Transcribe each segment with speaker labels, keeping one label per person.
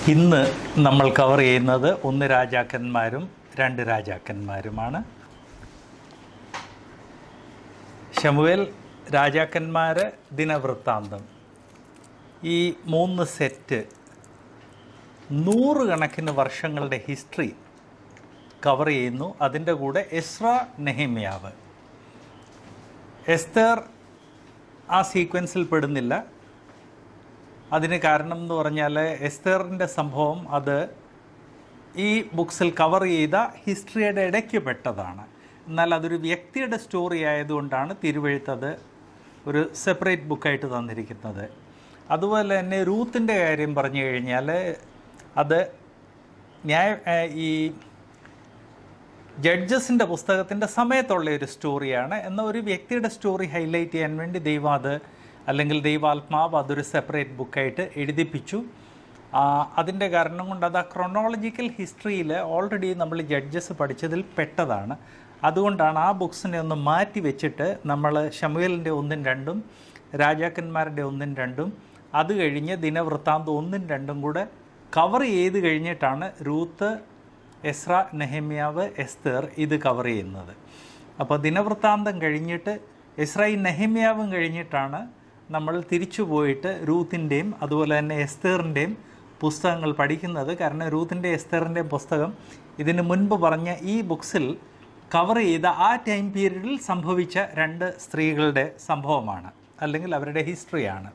Speaker 1: ഇന്ന് നമ്മൾ കവർ ചെയ്യുന്നത് ഒന്ന് രാജാക്കന്മാരും രണ്ട് രാജാക്കന്മാരുമാണ് ശമുവേൽ രാജാക്കന്മാർ ദിനവൃത്താന്തം ഈ മൂന്ന് സെറ്റ് നൂറുകണക്കിന് വർഷങ്ങളുടെ ഹിസ്റ്ററി കവർ ചെയ്യുന്നു അതിൻ്റെ കൂടെ എസ്ര നെഹിമ്യാവ് എസ്തർ ആ സീക്വൻസിൽ പെടുന്നില്ല അതിന് കാരണം എന്ന് പറഞ്ഞാൽ എസ്തറിൻ്റെ സംഭവം അത് ഈ ബുക്സിൽ കവർ ചെയ്ത ഹിസ്റ്ററിയുടെ ഇടയ്ക്ക് പെട്ടതാണ് എന്നാൽ അതൊരു വ്യക്തിയുടെ സ്റ്റോറി ആയതുകൊണ്ടാണ് തിരുവഴുത്തത് ഒരു സെപ്പറേറ്റ് ബുക്കായിട്ട് തന്നിരിക്കുന്നത് അതുപോലെ തന്നെ റൂത്തിൻ്റെ കാര്യം പറഞ്ഞു കഴിഞ്ഞാൽ അത് ന്യായ ഏഹ് ഈ ജഡ്ജസിൻ്റെ പുസ്തകത്തിൻ്റെ സമയത്തുള്ള ഒരു സ്റ്റോറിയാണ് എന്നാൽ ഒരു വ്യക്തിയുടെ സ്റ്റോറി ഹൈലൈറ്റ് ചെയ്യാൻ വേണ്ടി ദൈവം അത് അല്ലെങ്കിൽ ദൈവാത്മാവ് അതൊരു സെപ്പറേറ്റ് ബുക്കായിട്ട് എഴുതിപ്പിച്ചു അതിൻ്റെ കാരണം കൊണ്ട് അത് ആ ക്രൊണോളജിക്കൽ ഹിസ്റ്ററിയിൽ ഓൾറെഡി നമ്മൾ ജഡ്ജസ് പഠിച്ചതിൽ പെട്ടതാണ് അതുകൊണ്ടാണ് ആ ബുക്സിനെ ഒന്ന് മാറ്റി വെച്ചിട്ട് നമ്മൾ ഷമുവേലിൻ്റെ ഒന്നും രണ്ടും രാജാക്കന്മാരുടെ ഒന്നും രണ്ടും അത് കഴിഞ്ഞ് ദിനവൃത്താന്തം ഒന്നും രണ്ടും കൂടെ കവർ ചെയ്ത് കഴിഞ്ഞിട്ടാണ് റൂത്ത് എസ്ര നെഹമ്യാവ് എസ്തർ ഇത് കവർ ചെയ്യുന്നത് അപ്പോൾ ദിനവൃത്താന്തം കഴിഞ്ഞിട്ട് എസ്രയും നെഹമ്യാവും കഴിഞ്ഞിട്ടാണ് നമ്മൾ തിരിച്ചു പോയിട്ട് റൂത്തിൻ്റെയും അതുപോലെ തന്നെ എസ്തറിൻ്റെയും പുസ്തകങ്ങൾ പഠിക്കുന്നത് കാരണം റൂത്തിൻ്റെ എസ്തറിൻ്റെയും പുസ്തകം ഇതിന് മുൻപ് പറഞ്ഞ ഈ ബുക്സിൽ കവർ ചെയ്ത ആ ടൈം പീരീഡിൽ സംഭവിച്ച രണ്ട് സ്ത്രീകളുടെ സംഭവമാണ് അല്ലെങ്കിൽ അവരുടെ ഹിസ്റ്ററിയാണ്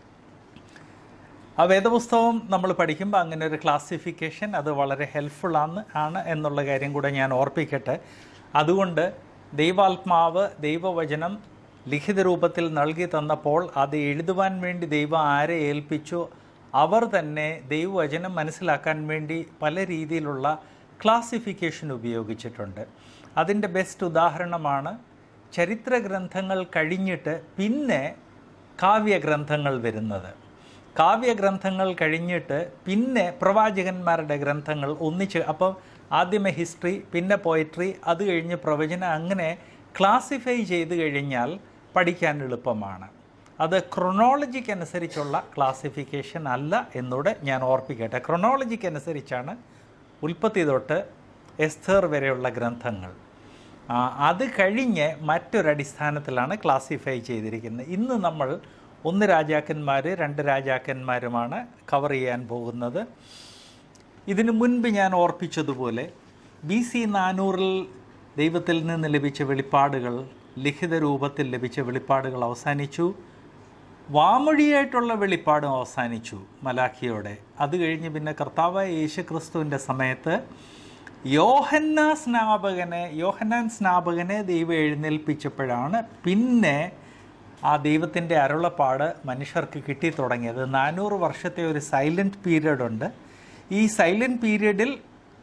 Speaker 1: ആ വേദപുസ്തകം നമ്മൾ പഠിക്കുമ്പോൾ അങ്ങനെ ഒരു ക്ലാസിഫിക്കേഷൻ അത് വളരെ ഹെൽപ്ഫുൾ ആണ് ആണ് എന്നുള്ള കാര്യം കൂടെ ഞാൻ ഓർപ്പിക്കട്ടെ അതുകൊണ്ട് ദൈവാത്മാവ് ദൈവവചനം ലിഖിത രൂപത്തിൽ നൽകി തന്നപ്പോൾ അത് എഴുതുവാൻ വേണ്ടി ദൈവം ആരെ ഏൽപ്പിച്ചു അവർ തന്നെ ദൈവവചനം മനസ്സിലാക്കാൻ വേണ്ടി പല രീതിയിലുള്ള ക്ലാസിഫിക്കേഷൻ ഉപയോഗിച്ചിട്ടുണ്ട് അതിൻ്റെ ബെസ്റ്റ് ഉദാഹരണമാണ് ചരിത്ര ഗ്രന്ഥങ്ങൾ കഴിഞ്ഞിട്ട് പിന്നെ കാവ്യഗ്രന്ഥങ്ങൾ വരുന്നത് കാവ്യഗ്രന്ഥങ്ങൾ കഴിഞ്ഞിട്ട് പിന്നെ പ്രവാചകന്മാരുടെ ഗ്രന്ഥങ്ങൾ ഒന്നിച്ച് അപ്പം ആദ്യമേ ഹിസ്റ്ററി പിന്നെ പോയിട്രി അത് കഴിഞ്ഞ് പ്രവചനം അങ്ങനെ ക്ലാസിഫൈ ചെയ്ത് കഴിഞ്ഞാൽ പഠിക്കാൻ എളുപ്പമാണ് അത് ക്രൊണോളജിക്ക് അനുസരിച്ചുള്ള ക്ലാസിഫിക്കേഷൻ അല്ല എന്നൂടെ ഞാൻ ഓർപ്പിക്കട്ടെ ക്രൊണോളജിക്ക് അനുസരിച്ചാണ് ഉൽപ്പത്തി തൊട്ട് എസ്തർ വരെയുള്ള ഗ്രന്ഥങ്ങൾ ആ, അത് കഴിഞ്ഞ് മറ്റൊരടിസ്ഥാനത്തിലാണ് ക്ലാസിഫൈ ചെയ്തിരിക്കുന്നത് ഇന്ന് നമ്മൾ ഒന്ന് രാജാക്കന്മാർ രണ്ട് രാജാക്കന്മാരുമാണ് കവർ ചെയ്യാൻ പോകുന്നത് ഇതിനു മുൻപ് ഞാൻ ഓർപ്പിച്ചതുപോലെ ബി സി നാനൂറിൽ ദൈവത്തിൽ നിന്ന് ലഭിച്ച വെളിപ്പാടുകൾ ലിഖിത രൂപത്തിൽ ലഭിച്ച വെളിപ്പാടുകൾ അവസാനിച്ചു വാമൊഴിയായിട്ടുള്ള വെളിപ്പാടും അവസാനിച്ചു മലാഖിയോടെ അത് കഴിഞ്ഞ് പിന്നെ കർത്താവായ യേശു ക്രിസ്തുവിൻ്റെ സമയത്ത് യോഹന്ന സ്നാപകനെ യോഹന്നാൻ സ്നാപകനെ ദൈവം എഴുന്നേൽപ്പിച്ചപ്പോഴാണ് പിന്നെ ആ ദൈവത്തിൻ്റെ അരുളപ്പാട് മനുഷ്യർക്ക് കിട്ടി തുടങ്ങിയത് നാനൂറ് വർഷത്തെ ഒരു സൈലൻറ്റ് പീരീഡ് ഉണ്ട് ഈ സൈലൻറ്റ് പീരീഡിൽ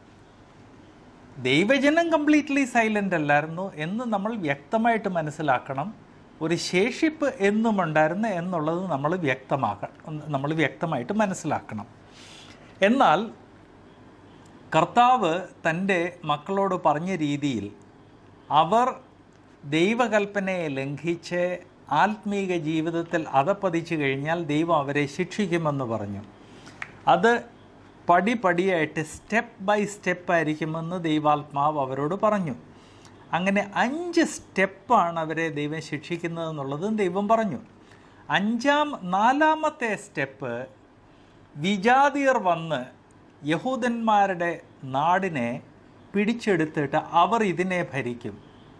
Speaker 1: ദൈവജനം കംപ്ലീറ്റ്ലി സൈലൻ്റ് അല്ലായിരുന്നു എന്ന് നമ്മൾ വ്യക്തമായിട്ട് മനസ്സിലാക്കണം ഒരു ശേഷിപ്പ് എന്നും ഉണ്ടായിരുന്നു എന്നുള്ളത് നമ്മൾ വ്യക്തമാക്കണം നമ്മൾ വ്യക്തമായിട്ട് മനസ്സിലാക്കണം എന്നാൽ കർത്താവ് തൻ്റെ മക്കളോട് പറഞ്ഞ രീതിയിൽ അവർ ദൈവകൽപ്പനയെ ലംഘിച്ച് ആത്മീക ജീവിതത്തിൽ അതപ്പതിച്ചു കഴിഞ്ഞാൽ ദൈവം അവരെ ശിക്ഷിക്കുമെന്ന് പറഞ്ഞു അത് പടി പടിയായിട്ട് സ്റ്റെപ്പ് ബൈ സ്റ്റെപ്പ് ആയിരിക്കുമെന്ന് ദൈവാത്മാവ് അവരോട് പറഞ്ഞു അങ്ങനെ അഞ്ച് സ്റ്റെപ്പാണ് അവരെ ദൈവം ശിക്ഷിക്കുന്നതെന്നുള്ളതും ദൈവം പറഞ്ഞു അഞ്ചാം നാലാമത്തെ സ്റ്റെപ്പ് വിജാതിയർ വന്ന് യഹൂദന്മാരുടെ നാടിനെ പിടിച്ചെടുത്തിട്ട് അവർ ഇതിനെ ഭരിക്കും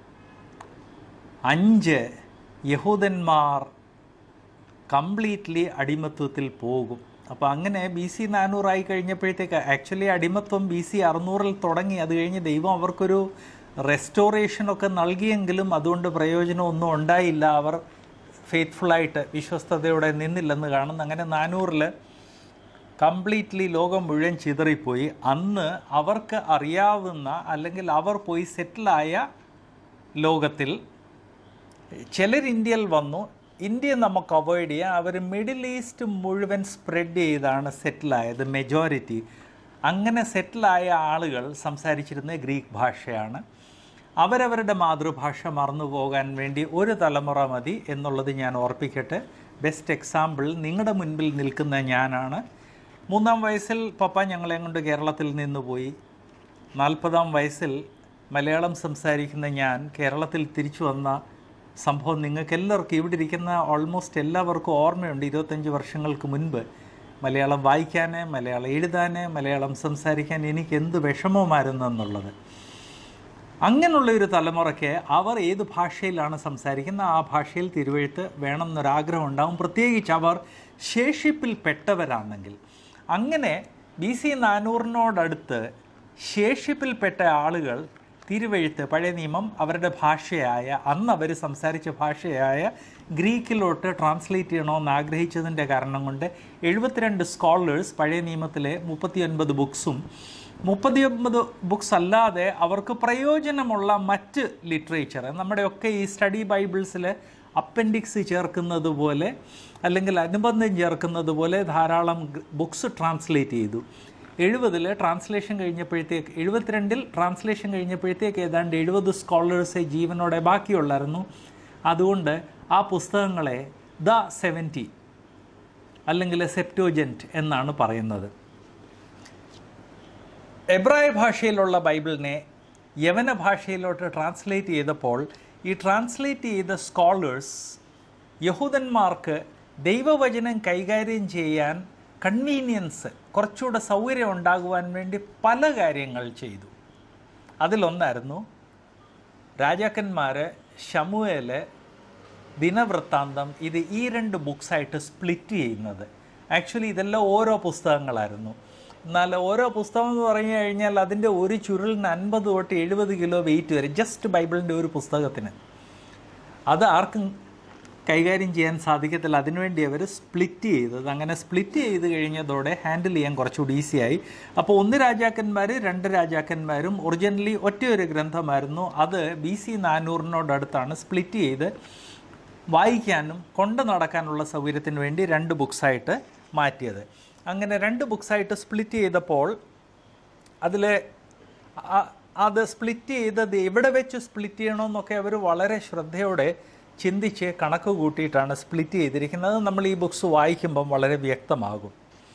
Speaker 1: അഞ്ച് യഹൂദന്മാർ കംപ്ലീറ്റ്ലി അടിമത്വത്തിൽ പോകും അപ്പോൾ അങ്ങനെ ബി സി നാനൂറായി കഴിഞ്ഞപ്പോഴത്തേക്ക് ആക്ച്വലി അടിമത്വം ബി സി അറുന്നൂറിൽ തുടങ്ങി അത് കഴിഞ്ഞ് ദൈവം അവർക്കൊരു റെസ്റ്റോറേഷനൊക്കെ നൽകിയെങ്കിലും അതുകൊണ്ട് പ്രയോജനമൊന്നും ഉണ്ടായില്ല അവർ ഫെയ്ത്ത്ഫുള്ളായിട്ട് വിശ്വസ്തയോടെ നിന്നില്ലെന്ന് കാണുന്നു അങ്ങനെ നാനൂറിൽ കംപ്ലീറ്റ്ലി ലോകം മുഴുവൻ ചിതറിപ്പോയി അന്ന് അവർക്ക് അറിയാവുന്ന അല്ലെങ്കിൽ അവർ പോയി സെറ്റിലായ ലോകത്തിൽ ചിലർ ഇന്ത്യയിൽ വന്നു ഇന്ത്യ നമുക്ക് അവോയ്ഡ് ചെയ്യാം അവർ മിഡിൽ ഈസ്റ്റ് മുഴുവൻ സ്പ്രെഡ് ചെയ്താണ് സെറ്റിലായത് മെജോറിറ്റി അങ്ങനെ സെറ്റിലായ ആളുകൾ സംസാരിച്ചിരുന്നത് ഗ്രീക്ക് ഭാഷയാണ് അവരവരുടെ മാതൃഭാഷ മറന്നു പോകാൻ വേണ്ടി ഒരു തലമുറ മതി എന്നുള്ളത് ഞാൻ ഓർപ്പിക്കട്ടെ ബെസ്റ്റ് എക്സാമ്പിൾ നിങ്ങളുടെ മുൻപിൽ നിൽക്കുന്ന ഞാനാണ് മൂന്നാം വയസ്സിൽ പപ്പ ഞങ്ങളെ കൊണ്ട് കേരളത്തിൽ നിന്ന് പോയി നാൽപ്പതാം വയസ്സിൽ മലയാളം സംസാരിക്കുന്ന ഞാൻ കേരളത്തിൽ തിരിച്ചു വന്ന സംഭവം നിങ്ങൾക്ക് എല്ലാവർക്കും ഇവിടെ ഇരിക്കുന്ന ഓൾമോസ്റ്റ് എല്ലാവർക്കും ഓർമ്മയുണ്ട് ഇരുപത്തഞ്ച് വർഷങ്ങൾക്ക് മുൻപ് മലയാളം വായിക്കാൻ മലയാളം എഴുതാൻ മലയാളം സംസാരിക്കാൻ എനിക്ക് എന്ത് വിഷമമായിരുന്നു എന്നുള്ളത് അങ്ങനെയുള്ള ഒരു തലമുറയ്ക്ക് അവർ ഏത് ഭാഷയിലാണ് സംസാരിക്കുന്നത് ആ ഭാഷയിൽ തിരുവഴുത്ത് വേണം എന്നൊരാഗ്രഹം ഉണ്ടാവും പ്രത്യേകിച്ച് അവർ ശേഷിപ്പിൽപ്പെട്ടവരാണെങ്കിൽ അങ്ങനെ ബി സി നാനൂറിനോടടുത്ത് ശേഷിപ്പിൽപ്പെട്ട ആളുകൾ തിരുവഴുത്ത് പഴയ നിയമം അവരുടെ ഭാഷയായ അന്ന് അവർ സംസാരിച്ച ഭാഷയായ ഗ്രീക്കിലോട്ട് ട്രാൻസ്ലേറ്റ് ചെയ്യണമെന്ന് ആഗ്രഹിച്ചതിൻ്റെ കാരണം കൊണ്ട് എഴുപത്തിരണ്ട് സ്കോളേഴ്സ് പഴയ നിയമത്തിലെ മുപ്പത്തിയൊൻപത് ബുക്സും മുപ്പത്തിയൊമ്പത് ബുക്സ് അല്ലാതെ അവർക്ക് പ്രയോജനമുള്ള മറ്റ് ലിറ്ററേച്ചർ നമ്മുടെയൊക്കെ ഈ സ്റ്റഡി ബൈബിൾസിൽ അപ്പൻഡിക്സ് ചേർക്കുന്നത് പോലെ അല്ലെങ്കിൽ അനുബന്ധം ചേർക്കുന്നത് പോലെ ധാരാളം ബുക്സ് ട്രാൻസ്ലേറ്റ് ചെയ്തു എഴുപതിൽ ട്രാൻസ്ലേഷൻ കഴിഞ്ഞപ്പോഴത്തേക്ക് എഴുപത്തിരണ്ടിൽ ട്രാൻസ്ലേഷൻ കഴിഞ്ഞപ്പോഴത്തേക്ക് ഏതാണ്ട് എഴുപത് സ്കോളേഴ്സ് ജീവനോടെ ബാക്കിയുള്ളായിരുന്നു അതുകൊണ്ട് ആ പുസ്തകങ്ങളെ ദ സെവൻറ്റി അല്ലെങ്കിൽ സെപ്റ്റോജൻറ്റ് എന്നാണ് പറയുന്നത് എബ്രായ ഭാഷയിലുള്ള ബൈബിളിനെ യവന ഭാഷയിലോട്ട് ട്രാൻസ്ലേറ്റ് ചെയ്തപ്പോൾ ഈ ട്രാൻസ്ലേറ്റ് ചെയ്ത സ്കോളേഴ്സ് യഹൂദന്മാർക്ക് ദൈവവചനം കൈകാര്യം ചെയ്യാൻ കൺവീനിയൻസ് കുറച്ചുകൂടെ സൗകര്യം ഉണ്ടാകുവാൻ വേണ്ടി പല കാര്യങ്ങൾ ചെയ്തു അതിലൊന്നായിരുന്നു രാജാക്കന്മാർ ഷമുവേല് ദിനവൃത്താന്തം ഇത് ഈ രണ്ട് ബുക്സായിട്ട് സ്പ്ലിറ്റ് ചെയ്യുന്നത് ആക്ച്വലി ഇതെല്ലാം ഓരോ പുസ്തകങ്ങളായിരുന്നു എന്നാൽ ഓരോ പുസ്തകം എന്ന് പറഞ്ഞു കഴിഞ്ഞാൽ അതിൻ്റെ ഒരു ചുരുളിന് അൻപത് തൊട്ട് എഴുപത് കിലോ വെയിറ്റ് വരും ജസ്റ്റ് ബൈബിളിൻ്റെ ഒരു പുസ്തകത്തിന് അത് ആർക്കും കൈകാര്യം ചെയ്യാൻ സാധിക്കത്തില്ല അതിനുവേണ്ടി അവർ സ്പ്ലിറ്റ് ചെയ്തത് അങ്ങനെ സ്പ്ലിറ്റ് ചെയ്ത് കഴിഞ്ഞതോടെ ഹാൻഡിൽ ചെയ്യാൻ കുറച്ചുകൂടി ഈസിയായി അപ്പോൾ ഒന്ന് രാജാക്കന്മാർ രണ്ട് രാജാക്കന്മാരും ഒറിജിനലി ഒറ്റയൊരു ഗ്രന്ഥമായിരുന്നു അത് ബി സി നാനൂറിനോടടുത്താണ് സ്പ്ലിറ്റ് ചെയ്ത് വായിക്കാനും കൊണ്ട് നടക്കാനുള്ള സൗകര്യത്തിന് വേണ്ടി രണ്ട് ബുക്സായിട്ട് മാറ്റിയത് അങ്ങനെ രണ്ട് ബുക്സായിട്ട് സ്പ്ലിറ്റ് ചെയ്തപ്പോൾ അതിൽ അത് സ്പ്ലിറ്റ് ചെയ്തത് എവിടെ വെച്ച് സ്പ്ലിറ്റ് ചെയ്യണമെന്നൊക്കെ അവർ വളരെ ശ്രദ്ധയോടെ ചിന്തിച്ച് കണക്ക് കൂട്ടിയിട്ടാണ് സ്പ്ലിറ്റ് ചെയ്തിരിക്കുന്നത് നമ്മൾ ഈ ബുക്സ് വായിക്കുമ്പം വളരെ വ്യക്തമാകും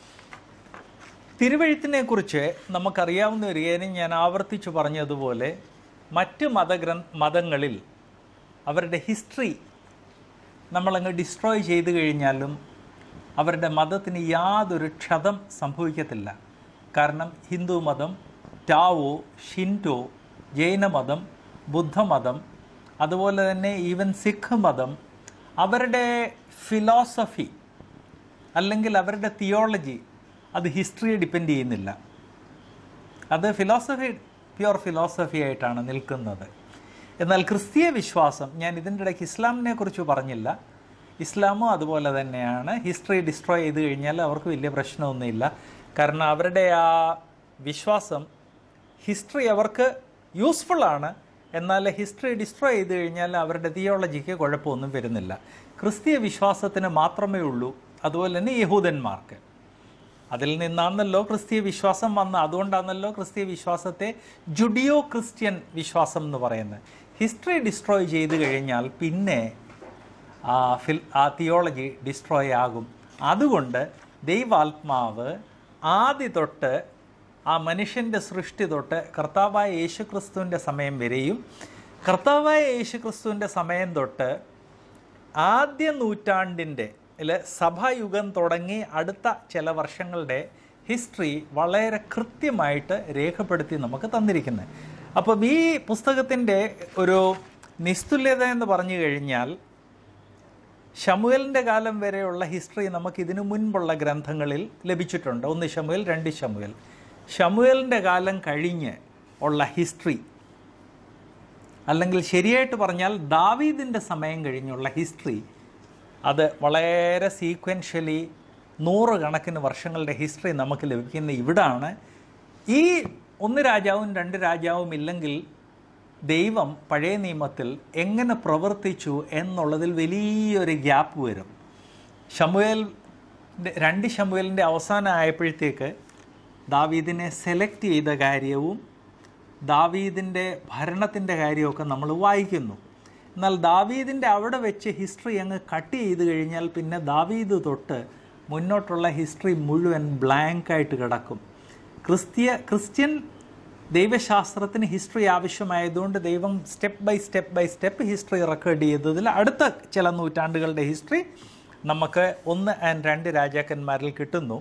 Speaker 1: തിരുവഴുത്തിനെ കുറിച്ച് നമുക്കറിയാവുന്ന ഒരു കാര്യം ഞാൻ ആവർത്തിച്ചു പറഞ്ഞതുപോലെ മറ്റ് മതഗ്ര മതങ്ങളിൽ അവരുടെ ഹിസ്റ്ററി നമ്മളങ്ങ് ഡിസ്ട്രോയ് ചെയ്തു കഴിഞ്ഞാലും അവരുടെ മതത്തിന് യാതൊരു ക്ഷതം സംഭവിക്കത്തില്ല കാരണം ഹിന്ദു മതം ടാവോ ഷിൻറ്റോ ജൈനമതം ബുദ്ധമതം അതുപോലെ തന്നെ ഈവൻ സിഖ് മതം അവരുടെ ഫിലോസഫി അല്ലെങ്കിൽ അവരുടെ തിയോളജി അത് ഹിസ്റ്ററിയെ ഡിപ്പെൻഡ് ചെയ്യുന്നില്ല അത് ഫിലോസഫി പ്യുവർ ഫിലോസഫി ആയിട്ടാണ് നിൽക്കുന്നത് എന്നാൽ ക്രിസ്തീയ വിശ്വാസം ഞാൻ ഇതിൻ്റെ ഇടയ്ക്ക് ഇസ്ലാമിനെ കുറിച്ച് പറഞ്ഞില്ല ഇസ്ലാമും അതുപോലെ തന്നെയാണ് ഹിസ്റ്ററി ഡിസ്ട്രോയ് ചെയ്ത് കഴിഞ്ഞാൽ അവർക്ക് വലിയ പ്രശ്നമൊന്നുമില്ല കാരണം അവരുടെ ആ വിശ്വാസം ഹിസ്റ്ററി അവർക്ക് യൂസ്ഫുള്ളാണ് എന്നാൽ ഹിസ്റ്ററി ഡിസ്ട്രോയ് ചെയ്ത് കഴിഞ്ഞാൽ അവരുടെ തിയോളജിക്ക് കുഴപ്പമൊന്നും വരുന്നില്ല ക്രിസ്തീയ വിശ്വാസത്തിന് മാത്രമേ ഉള്ളൂ അതുപോലെ തന്നെ യഹൂദന്മാർക്ക് അതിൽ നിന്നാണല്ലോ ക്രിസ്തീയ വിശ്വാസം വന്ന അതുകൊണ്ടാണല്ലോ ക്രിസ്തീയ വിശ്വാസത്തെ ജുഡിയോ ക്രിസ്ത്യൻ വിശ്വാസം എന്ന് പറയുന്നത് ഹിസ്റ്ററി ഡിസ്ട്രോയ് ചെയ്ത് കഴിഞ്ഞാൽ പിന്നെ ആ ഫിൽ ആ തിയോളജി ഡിസ്ട്രോയ് ആകും അതുകൊണ്ട് ദൈവാത്മാവ് ആദ്യ തൊട്ട് ആ മനുഷ്യൻ്റെ സൃഷ്ടി തൊട്ട് കർത്താവായ യേശുക്രിസ്തുവിൻ്റെ സമയം വരെയും കർത്താവായ യേശുക്രിസ്തുവിൻ്റെ സമയം തൊട്ട് ആദ്യ നൂറ്റാണ്ടിൻ്റെ അല്ലെ സഭായുഗം തുടങ്ങി അടുത്ത ചില വർഷങ്ങളുടെ ഹിസ്റ്ററി വളരെ കൃത്യമായിട്ട് രേഖപ്പെടുത്തി നമുക്ക് തന്നിരിക്കുന്നത് അപ്പം ഈ പുസ്തകത്തിൻ്റെ ഒരു നിസ്തുല്യത എന്ന് പറഞ്ഞു കഴിഞ്ഞാൽ ഷമുവലിൻ്റെ കാലം വരെയുള്ള ഹിസ്റ്ററി നമുക്ക് ഇതിനു മുൻപുള്ള ഗ്രന്ഥങ്ങളിൽ ലഭിച്ചിട്ടുണ്ട് ഒന്ന് ഷമുവൽ രണ്ട് ഷമുവൽ ഷമുവലിൻ്റെ കാലം കഴിഞ്ഞ് ഉള്ള ഹിസ്റ്ററി അല്ലെങ്കിൽ ശരിയായിട്ട് പറഞ്ഞാൽ ദാവീദിൻ്റെ സമയം കഴിഞ്ഞുള്ള ഹിസ്റ്ററി അത് വളരെ സീക്വൻഷ്യലി നൂറുകണക്കിന് വർഷങ്ങളുടെ ഹിസ്റ്ററി നമുക്ക് ലഭിക്കുന്ന ഇവിടാണ് ഈ ഒന്ന് രാജാവും രണ്ട് രാജാവും ഇല്ലെങ്കിൽ ദൈവം പഴയ നിയമത്തിൽ എങ്ങനെ പ്രവർത്തിച്ചു എന്നുള്ളതിൽ വലിയൊരു ഗ്യാപ്പ് വരും ഷമുവേൽ രണ്ട് ഷമുവേലിൻ്റെ അവസാനം ആയപ്പോഴത്തേക്ക് ദാവീദിനെ സെലക്ട് ചെയ്ത കാര്യവും ദാവീദിൻ്റെ ഭരണത്തിൻ്റെ കാര്യമൊക്കെ നമ്മൾ വായിക്കുന്നു എന്നാൽ ദാവീദിൻ്റെ അവിടെ വെച്ച് ഹിസ്റ്ററി അങ്ങ് കട്ട് ചെയ്ത് കഴിഞ്ഞാൽ പിന്നെ ദാവീദ് തൊട്ട് മുന്നോട്ടുള്ള ഹിസ്റ്ററി മുഴുവൻ ബ്ലാങ്കായിട്ട് കിടക്കും ക്രിസ്തീയ ക്രിസ്ത്യൻ ദൈവശാസ്ത്രത്തിന് ഹിസ്റ്ററി ആവശ്യമായതുകൊണ്ട് ദൈവം step by step by step history record ചെയ്തതിൽ അടുത്ത ചില നൂറ്റാണ്ടുകളുടെ ഹിസ്റ്ററി നമുക്ക് ഒന്ന് ആൻഡ് രണ്ട് രാജാക്കന്മാരിൽ കിട്ടുന്നു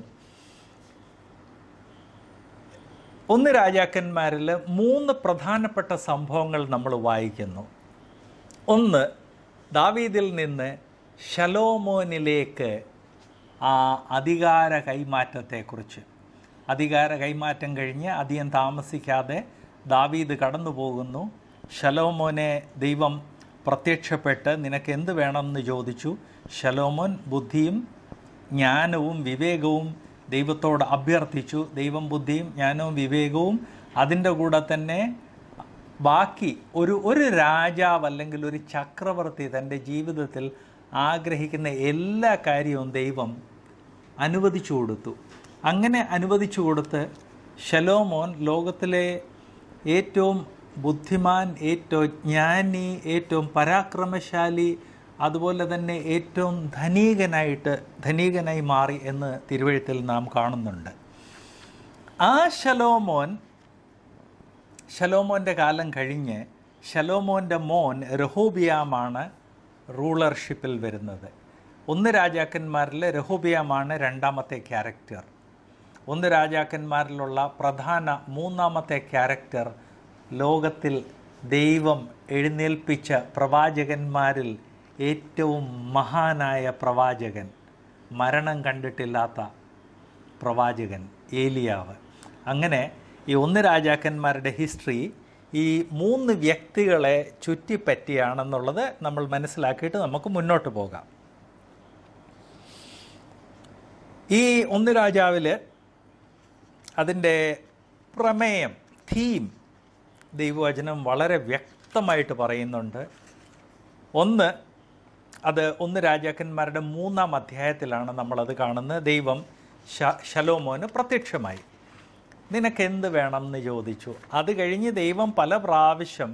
Speaker 1: ഒന്ന് രാജാക്കന്മാരിൽ മൂന്ന് പ്രധാനപ്പെട്ട സംഭവങ്ങൾ നമ്മൾ വായിക്കുന്നു ഒന്ന് ദാവീദിൽ നിന്ന് ഷലോമോനിലേക്ക് ആ അധികാര കൈമാറ്റത്തെക്കുറിച്ച് അധികാര കൈമാറ്റം കഴിഞ്ഞ് അധികം താമസിക്കാതെ ദാവീദ് കടന്നു പോകുന്നു ഷലോമോനെ ദൈവം പ്രത്യക്ഷപ്പെട്ട് നിനക്ക് എന്ത് വേണമെന്ന് ചോദിച്ചു ഷലോമോൻ ബുദ്ധിയും ജ്ഞാനവും വിവേകവും ദൈവത്തോട് അഭ്യർത്ഥിച്ചു ദൈവം ബുദ്ധിയും ജ്ഞാനവും വിവേകവും അതിൻ്റെ കൂടെ തന്നെ ബാക്കി ഒരു ഒരു രാജാവ് അല്ലെങ്കിൽ ഒരു ചക്രവർത്തി തൻ്റെ ജീവിതത്തിൽ ആഗ്രഹിക്കുന്ന എല്ലാ കാര്യവും ദൈവം അനുവദിച്ചു കൊടുത്തു അങ്ങനെ അനുവദിച്ചു കൊടുത്ത് ഷലോമോൻ ലോകത്തിലെ ഏറ്റവും ബുദ്ധിമാൻ ഏറ്റവും ജ്ഞാനി ഏറ്റവും പരാക്രമശാലി അതുപോലെ തന്നെ ഏറ്റവും ധനീകനായിട്ട് ധനീകനായി മാറി എന്ന് തിരുവഴുത്തിൽ നാം കാണുന്നുണ്ട് ആ ഷലോമോൻ ഷലോമോൻ്റെ കാലം കഴിഞ്ഞ് ഷലോമോൻ്റെ മോൻ രഹോബിയാമാണ് റൂളർഷിപ്പിൽ വരുന്നത് ഒന്ന് രാജാക്കന്മാരിൽ രഹോബിയാമാണ് രണ്ടാമത്തെ ക്യാരക്ടർ ഒന്ന് രാജാക്കന്മാരിലുള്ള പ്രധാന മൂന്നാമത്തെ ക്യാരക്ടർ ലോകത്തിൽ ദൈവം എഴുന്നേൽപ്പിച്ച പ്രവാചകന്മാരിൽ ഏറ്റവും മഹാനായ പ്രവാചകൻ മരണം കണ്ടിട്ടില്ലാത്ത പ്രവാചകൻ ഏലിയാവ് അങ്ങനെ ഈ ഒന്ന് രാജാക്കന്മാരുടെ ഹിസ്റ്ററി ഈ മൂന്ന് വ്യക്തികളെ ചുറ്റിപ്പറ്റിയാണെന്നുള്ളത് നമ്മൾ മനസ്സിലാക്കിയിട്ട് നമുക്ക് മുന്നോട്ട് പോകാം ഈ ഒന്ന് രാജാവിൽ അതിൻ്റെ പ്രമേയം തീം ദൈവവചനം വളരെ വ്യക്തമായിട്ട് പറയുന്നുണ്ട് ഒന്ന് അത് ഒന്ന് രാജാക്കന്മാരുടെ മൂന്നാം അധ്യായത്തിലാണ് നമ്മളത് കാണുന്നത് ദൈവം ശ ശലോമോന് പ്രത്യക്ഷമായി നിനക്ക് എന്ത് വേണം എന്ന് ചോദിച്ചു അത് കഴിഞ്ഞ് ദൈവം പല പ്രാവശ്യം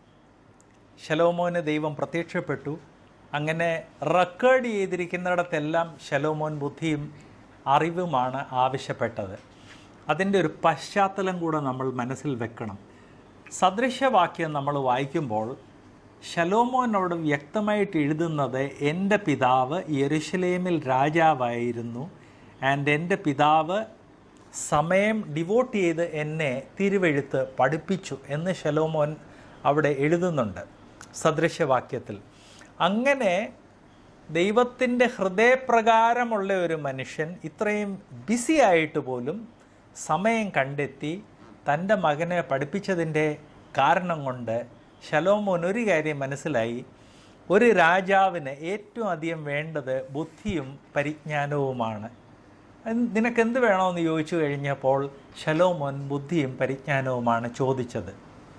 Speaker 1: ശലോമോന് ദൈവം പ്രത്യക്ഷപ്പെട്ടു അങ്ങനെ റെക്കോർഡ് ചെയ്തിരിക്കുന്നിടത്തെല്ലാം ശലോമോൻ ബുദ്ധിയും അറിവുമാണ് ആവശ്യപ്പെട്ടത് അതിൻ്റെ ഒരു പശ്ചാത്തലം കൂടെ നമ്മൾ മനസ്സിൽ വെക്കണം സദൃശവാക്യം നമ്മൾ വായിക്കുമ്പോൾ ശലോമോനോട് വ്യക്തമായിട്ട് എഴുതുന്നത് എൻ്റെ പിതാവ് യെരുഷലേമിൽ രാജാവായിരുന്നു ആൻഡ് എൻ്റെ പിതാവ് സമയം ഡിവോട്ട് ചെയ്ത് എന്നെ തിരുവെഴുത്ത് പഠിപ്പിച്ചു എന്ന് ശലോമോൻ അവിടെ എഴുതുന്നുണ്ട് സദൃശവാക്യത്തിൽ അങ്ങനെ ദൈവത്തിൻ്റെ ഹൃദയപ്രകാരമുള്ള ഒരു മനുഷ്യൻ ഇത്രയും ബിസി ആയിട്ട് പോലും സമയം കണ്ടെത്തി തൻ്റെ മകനെ പഠിപ്പിച്ചതിൻ്റെ കാരണം കൊണ്ട് ശലോമോൻ ഒരു കാര്യം മനസ്സിലായി ഒരു രാജാവിന് ഏറ്റവും അധികം വേണ്ടത് ബുദ്ധിയും പരിജ്ഞാനവുമാണ് എന്ത് നിനക്ക് എന്ത് വേണമെന്ന് ചോദിച്ചു കഴിഞ്ഞപ്പോൾ ശലോമോൻ ബുദ്ധിയും പരിജ്ഞാനവുമാണ് ചോദിച്ചത്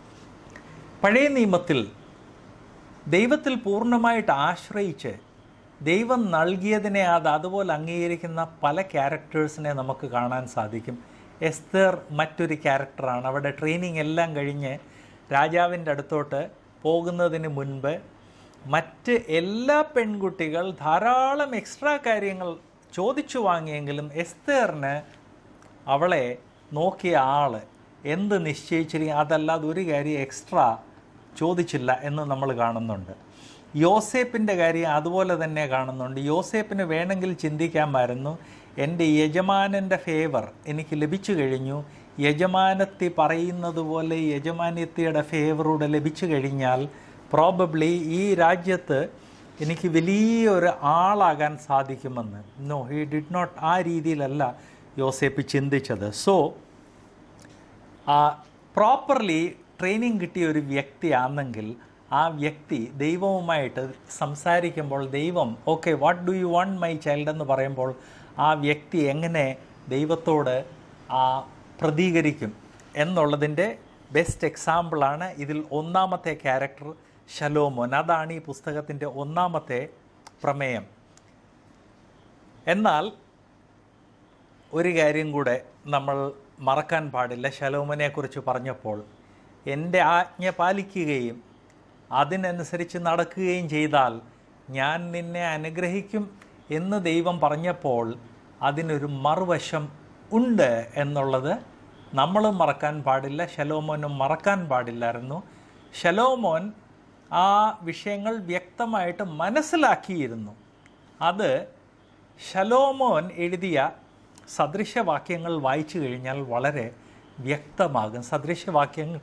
Speaker 1: പഴയ നിയമത്തിൽ ദൈവത്തിൽ പൂർണ്ണമായിട്ട് ആശ്രയിച്ച് ദൈവം നൽകിയതിനെ അത് അതുപോലെ അംഗീകരിക്കുന്ന പല ക്യാരക്ടേഴ്സിനെ നമുക്ക് കാണാൻ സാധിക്കും എസ്തർ മറ്റൊരു ക്യാരക്ടറാണ് അവിടെ ട്രെയിനിങ് എല്ലാം കഴിഞ്ഞ് രാജാവിൻ്റെ അടുത്തോട്ട് പോകുന്നതിന് മുൻപ് മറ്റ് എല്ലാ പെൺകുട്ടികൾ ധാരാളം എക്സ്ട്രാ കാര്യങ്ങൾ ചോദിച്ചു വാങ്ങിയെങ്കിലും എസ്തേറിന് അവളെ നോക്കിയ ആൾ എന്ത് നിശ്ചയിച്ചിരിക്കും അതല്ലാതെ ഒരു കാര്യം എക്സ്ട്രാ ചോദിച്ചില്ല എന്ന് നമ്മൾ കാണുന്നുണ്ട് യോസേപ്പിൻ്റെ കാര്യം അതുപോലെ തന്നെ കാണുന്നുണ്ട് യോസേപ്പിന് വേണമെങ്കിൽ ചിന്തിക്കാമായിരുന്നു എൻ്റെ യജമാനൻ്റെ ഫേവർ എനിക്ക് ലഭിച്ചു കഴിഞ്ഞു യജമാനത്തി പറയുന്നത് പോലെ യജമാനത്തിയുടെ ഫേവറൂടെ ലഭിച്ചു കഴിഞ്ഞാൽ പ്രോബബ്ലി ഈ രാജ്യത്ത് എനിക്ക് വലിയൊരു ആളാകാൻ സാധിക്കുമെന്ന് നോ ഹി ഡിഡ് നോട്ട് ആ രീതിയിലല്ല യോസേപ്പ് ചിന്തിച്ചത് സോ ആ പ്രോപ്പർലി ട്രെയിനിങ് കിട്ടിയ ഒരു വ്യക്തിയാണെങ്കിൽ ആ വ്യക്തി ദൈവവുമായിട്ട് സംസാരിക്കുമ്പോൾ ദൈവം okay what do you want my child എന്ന് പറയുമ്പോൾ ആ വ്യക്തി എങ്ങനെ ദൈവത്തോട് ആ പ്രതികരിക്കും എന്നുള്ളതിൻ്റെ ബെസ്റ്റ് എക്സാമ്പിളാണ് ഇതിൽ ഒന്നാമത്തെ ക്യാരക്ടർ ശലോമോൻ അതാണ് ഈ പുസ്തകത്തിൻ്റെ ഒന്നാമത്തെ പ്രമേയം എന്നാൽ ഒരു കാര്യം കൂടെ നമ്മൾ മറക്കാൻ പാടില്ല ശലോമനെക്കുറിച്ച് പറഞ്ഞപ്പോൾ എൻ്റെ ആജ്ഞ പാലിക്കുകയും അതിനനുസരിച്ച് നടക്കുകയും ചെയ്താൽ ഞാൻ നിന്നെ അനുഗ്രഹിക്കും എന്ന് ദൈവം പറഞ്ഞപ്പോൾ അതിനൊരു മറുവശം ഉണ്ട് എന്നുള്ളത് നമ്മളും മറക്കാൻ പാടില്ല ശലോമോനും മറക്കാൻ പാടില്ലായിരുന്നു ശലോമോൻ ആ വിഷയങ്ങൾ വ്യക്തമായിട്ട് മനസ്സിലാക്കിയിരുന്നു അത് ശലോമോൻ എഴുതിയ സദൃശവാക്യങ്ങൾ വായിച്ചു കഴിഞ്ഞാൽ വളരെ വ്യക്തമാകും സദൃശവാക്യങ്ങൾ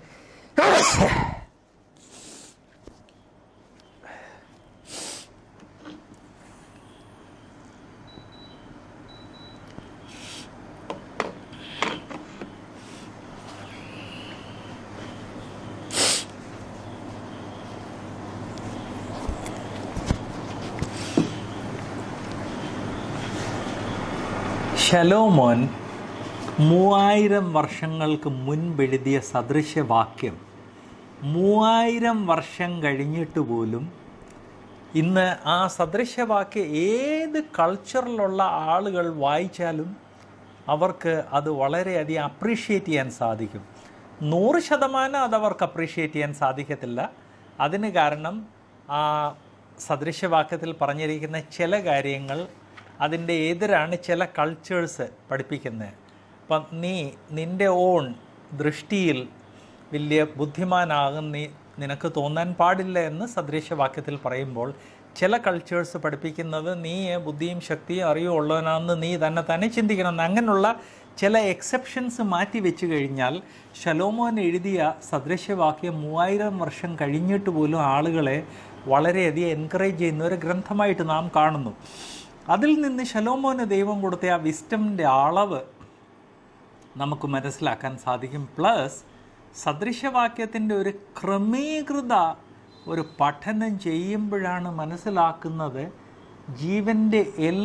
Speaker 1: ശലോമോൻ മൂവായിരം വർഷങ്ങൾക്ക് മുൻപെഴുതിയ സദൃശവാക്യം മൂവായിരം വർഷം കഴിഞ്ഞിട്ട് പോലും ഇന്ന് ആ സദൃശവാക്യം ഏത് കൾച്ചറിലുള്ള ആളുകൾ വായിച്ചാലും അവർക്ക് അത് വളരെയധികം അപ്രീഷിയേറ്റ് ചെയ്യാൻ സാധിക്കും നൂറ് ശതമാനം അത് അവർക്ക് അപ്രീഷിയേറ്റ് ചെയ്യാൻ സാധിക്കത്തില്ല അതിന് കാരണം ആ സദൃശവാക്യത്തിൽ പറഞ്ഞിരിക്കുന്ന ചില കാര്യങ്ങൾ അതിൻ്റെ എതിരാണ് ചില കൾച്ചേഴ്സ് പഠിപ്പിക്കുന്നത് അപ്പം നീ നിൻ്റെ ഓൺ ദൃഷ്ടിയിൽ വലിയ ബുദ്ധിമാനാകും നീ നിനക്ക് തോന്നാൻ പാടില്ല എന്ന് സദൃശവാക്യത്തിൽ പറയുമ്പോൾ ചില കൾച്ചേഴ്സ് പഠിപ്പിക്കുന്നത് നീ ബുദ്ധിയും ശക്തിയും അറിവും ഉള്ളവനാണെന്ന് നീ തന്നെ തന്നെ ചിന്തിക്കണം എന്ന് അങ്ങനെയുള്ള ചില എക്സെപ്ഷൻസ് മാറ്റി വെച്ച് കഴിഞ്ഞാൽ ശലോമോൻ എഴുതിയ സദൃശവാക്യം മൂവായിരം വർഷം കഴിഞ്ഞിട്ട് പോലും ആളുകളെ വളരെയധികം എൻകറേജ് ചെയ്യുന്ന ഒരു ഗ്രന്ഥമായിട്ട് നാം കാണുന്നു അതിൽ നിന്ന് ശലോമോന് ദൈവം കൊടുത്ത ആ വിസ്റ്റമിൻ്റെ അളവ് നമുക്ക് മനസ്സിലാക്കാൻ സാധിക്കും പ്ലസ് സദൃശവാക്യത്തിൻ്റെ ഒരു ക്രമീകൃത ഒരു പഠനം ചെയ്യുമ്പോഴാണ് മനസ്സിലാക്കുന്നത് ജീവൻ്റെ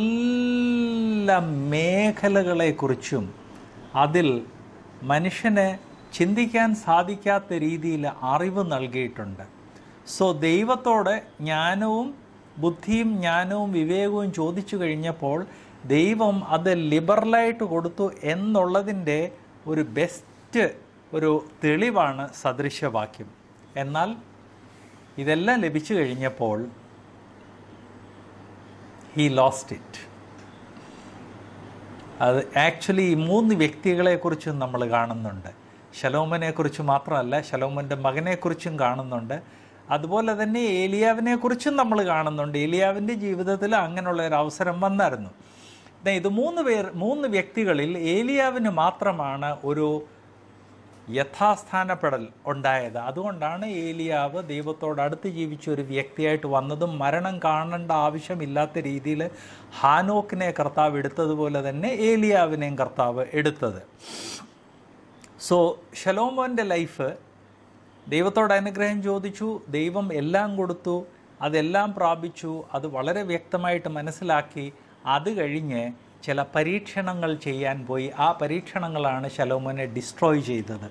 Speaker 1: എല്ലാ മേഖലകളെക്കുറിച്ചും അതിൽ മനുഷ്യന് ചിന്തിക്കാൻ സാധിക്കാത്ത രീതിയിൽ അറിവ് നൽകിയിട്ടുണ്ട് സോ ദൈവത്തോട് ജ്ഞാനവും ബുദ്ധിയും ജ്ഞാനവും വിവേകവും ചോദിച്ചു കഴിഞ്ഞപ്പോൾ ദൈവം അത് ലിബറലായിട്ട് കൊടുത്തു എന്നുള്ളതിൻ്റെ ഒരു ബെസ്റ്റ് ഒരു തെളിവാണ് സദൃശവാക്യം എന്നാൽ ഇതെല്ലാം ലഭിച്ചു കഴിഞ്ഞപ്പോൾ ഹീ ലോസ്റ്റ് ഇറ്റ് അത് ആക്ച്വലി ഈ മൂന്ന് വ്യക്തികളെക്കുറിച്ചും നമ്മൾ കാണുന്നുണ്ട് ശലോമനെക്കുറിച്ച് മാത്രമല്ല ശലോമൻ്റെ മകനെക്കുറിച്ചും കാണുന്നുണ്ട് അതുപോലെ തന്നെ ഏലിയാവിനെക്കുറിച്ചും നമ്മൾ കാണുന്നുണ്ട് ഏലിയാവിൻ്റെ ജീവിതത്തിൽ അങ്ങനെയുള്ള ഒരു അവസരം വന്നായിരുന്നു ദേ ഇത് മൂന്ന് പേർ മൂന്ന് വ്യക്തികളിൽ ഏലിയാവിന് മാത്രമാണ് ഒരു യഥാസ്ഥാനപ്പെടൽ ഉണ്ടായത് അതുകൊണ്ടാണ് ഏലിയാവ് ദൈവത്തോട് അടുത്ത് ജീവിച്ച ഒരു വ്യക്തിയായിട്ട് വന്നതും മരണം കാണേണ്ട ആവശ്യമില്ലാത്ത രീതിയിൽ ഹാനോക്കിനെ കർത്താവ് എടുത്തതുപോലെ തന്നെ ഏലിയാവിനെയും കർത്താവ് എടുത്തത് സോ ഷലോമോൻ്റെ ലൈഫ് ദൈവത്തോട് അനുഗ്രഹം ചോദിച്ചു ദൈവം എല്ലാം കൊടുത്തു അതെല്ലാം പ്രാപിച്ചു അത് വളരെ വ്യക്തമായിട്ട് മനസ്സിലാക്കി അത് കഴിഞ്ഞ് ചില പരീക്ഷണങ്ങൾ ചെയ്യാൻ പോയി ആ പരീക്ഷണങ്ങളാണ് ശലോമോനെ ഡിസ്ട്രോയ് ചെയ്തത്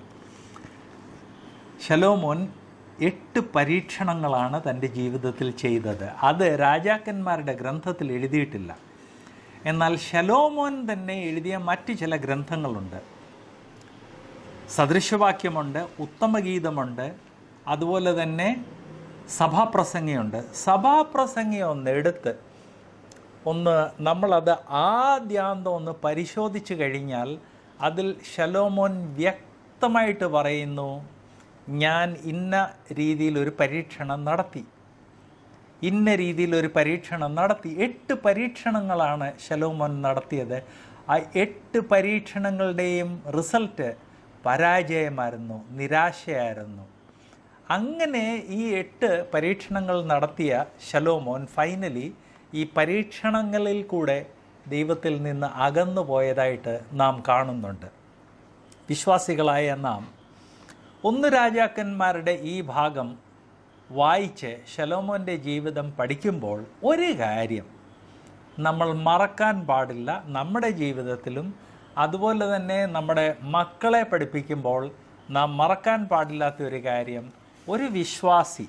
Speaker 1: ശലോമോൻ എട്ട് പരീക്ഷണങ്ങളാണ് തൻ്റെ ജീവിതത്തിൽ ചെയ്തത് അത് രാജാക്കന്മാരുടെ ഗ്രന്ഥത്തിൽ എഴുതിയിട്ടില്ല എന്നാൽ ശലോമോൻ തന്നെ എഴുതിയ മറ്റ് ചില ഗ്രന്ഥങ്ങളുണ്ട് സദൃശവാക്യമുണ്ട് ഉത്തമഗീതമുണ്ട് അതുപോലെ തന്നെ സഭാപ്രസംഗിയുണ്ട് സഭാപ്രസംഗി ഒന്ന് എടുത്ത് ഒന്ന് നമ്മളത് ആദ്യാന്തം ഒന്ന് പരിശോധിച്ച് കഴിഞ്ഞാൽ അതിൽ ശലോമോൻ വ്യക്തമായിട്ട് പറയുന്നു ഞാൻ ഇന്ന രീതിയിൽ ഒരു പരീക്ഷണം നടത്തി ഇന്ന രീതിയിൽ ഒരു പരീക്ഷണം നടത്തി എട്ട് പരീക്ഷണങ്ങളാണ് ശലോമോൻ നടത്തിയത് ആ എട്ട് പരീക്ഷണങ്ങളുടെയും റിസൾട്ട് പരാജയമായിരുന്നു നിരാശയായിരുന്നു അങ്ങനെ ഈ എട്ട് പരീക്ഷണങ്ങൾ നടത്തിയ ശലോമോൻ ഫൈനലി ഈ പരീക്ഷണങ്ങളിൽ കൂടെ ദൈവത്തിൽ നിന്ന് അകന്നു പോയതായിട്ട് നാം കാണുന്നുണ്ട് വിശ്വാസികളായ നാം ഒന്ന് രാജാക്കന്മാരുടെ ഈ ഭാഗം വായിച്ച് ശലോമോൻ്റെ ജീവിതം പഠിക്കുമ്പോൾ ഒരു കാര്യം നമ്മൾ മറക്കാൻ പാടില്ല നമ്മുടെ ജീവിതത്തിലും അതുപോലെ തന്നെ നമ്മുടെ മക്കളെ പഠിപ്പിക്കുമ്പോൾ നാം മറക്കാൻ പാടില്ലാത്ത ഒരു കാര്യം ഒരു വിശ്വാസി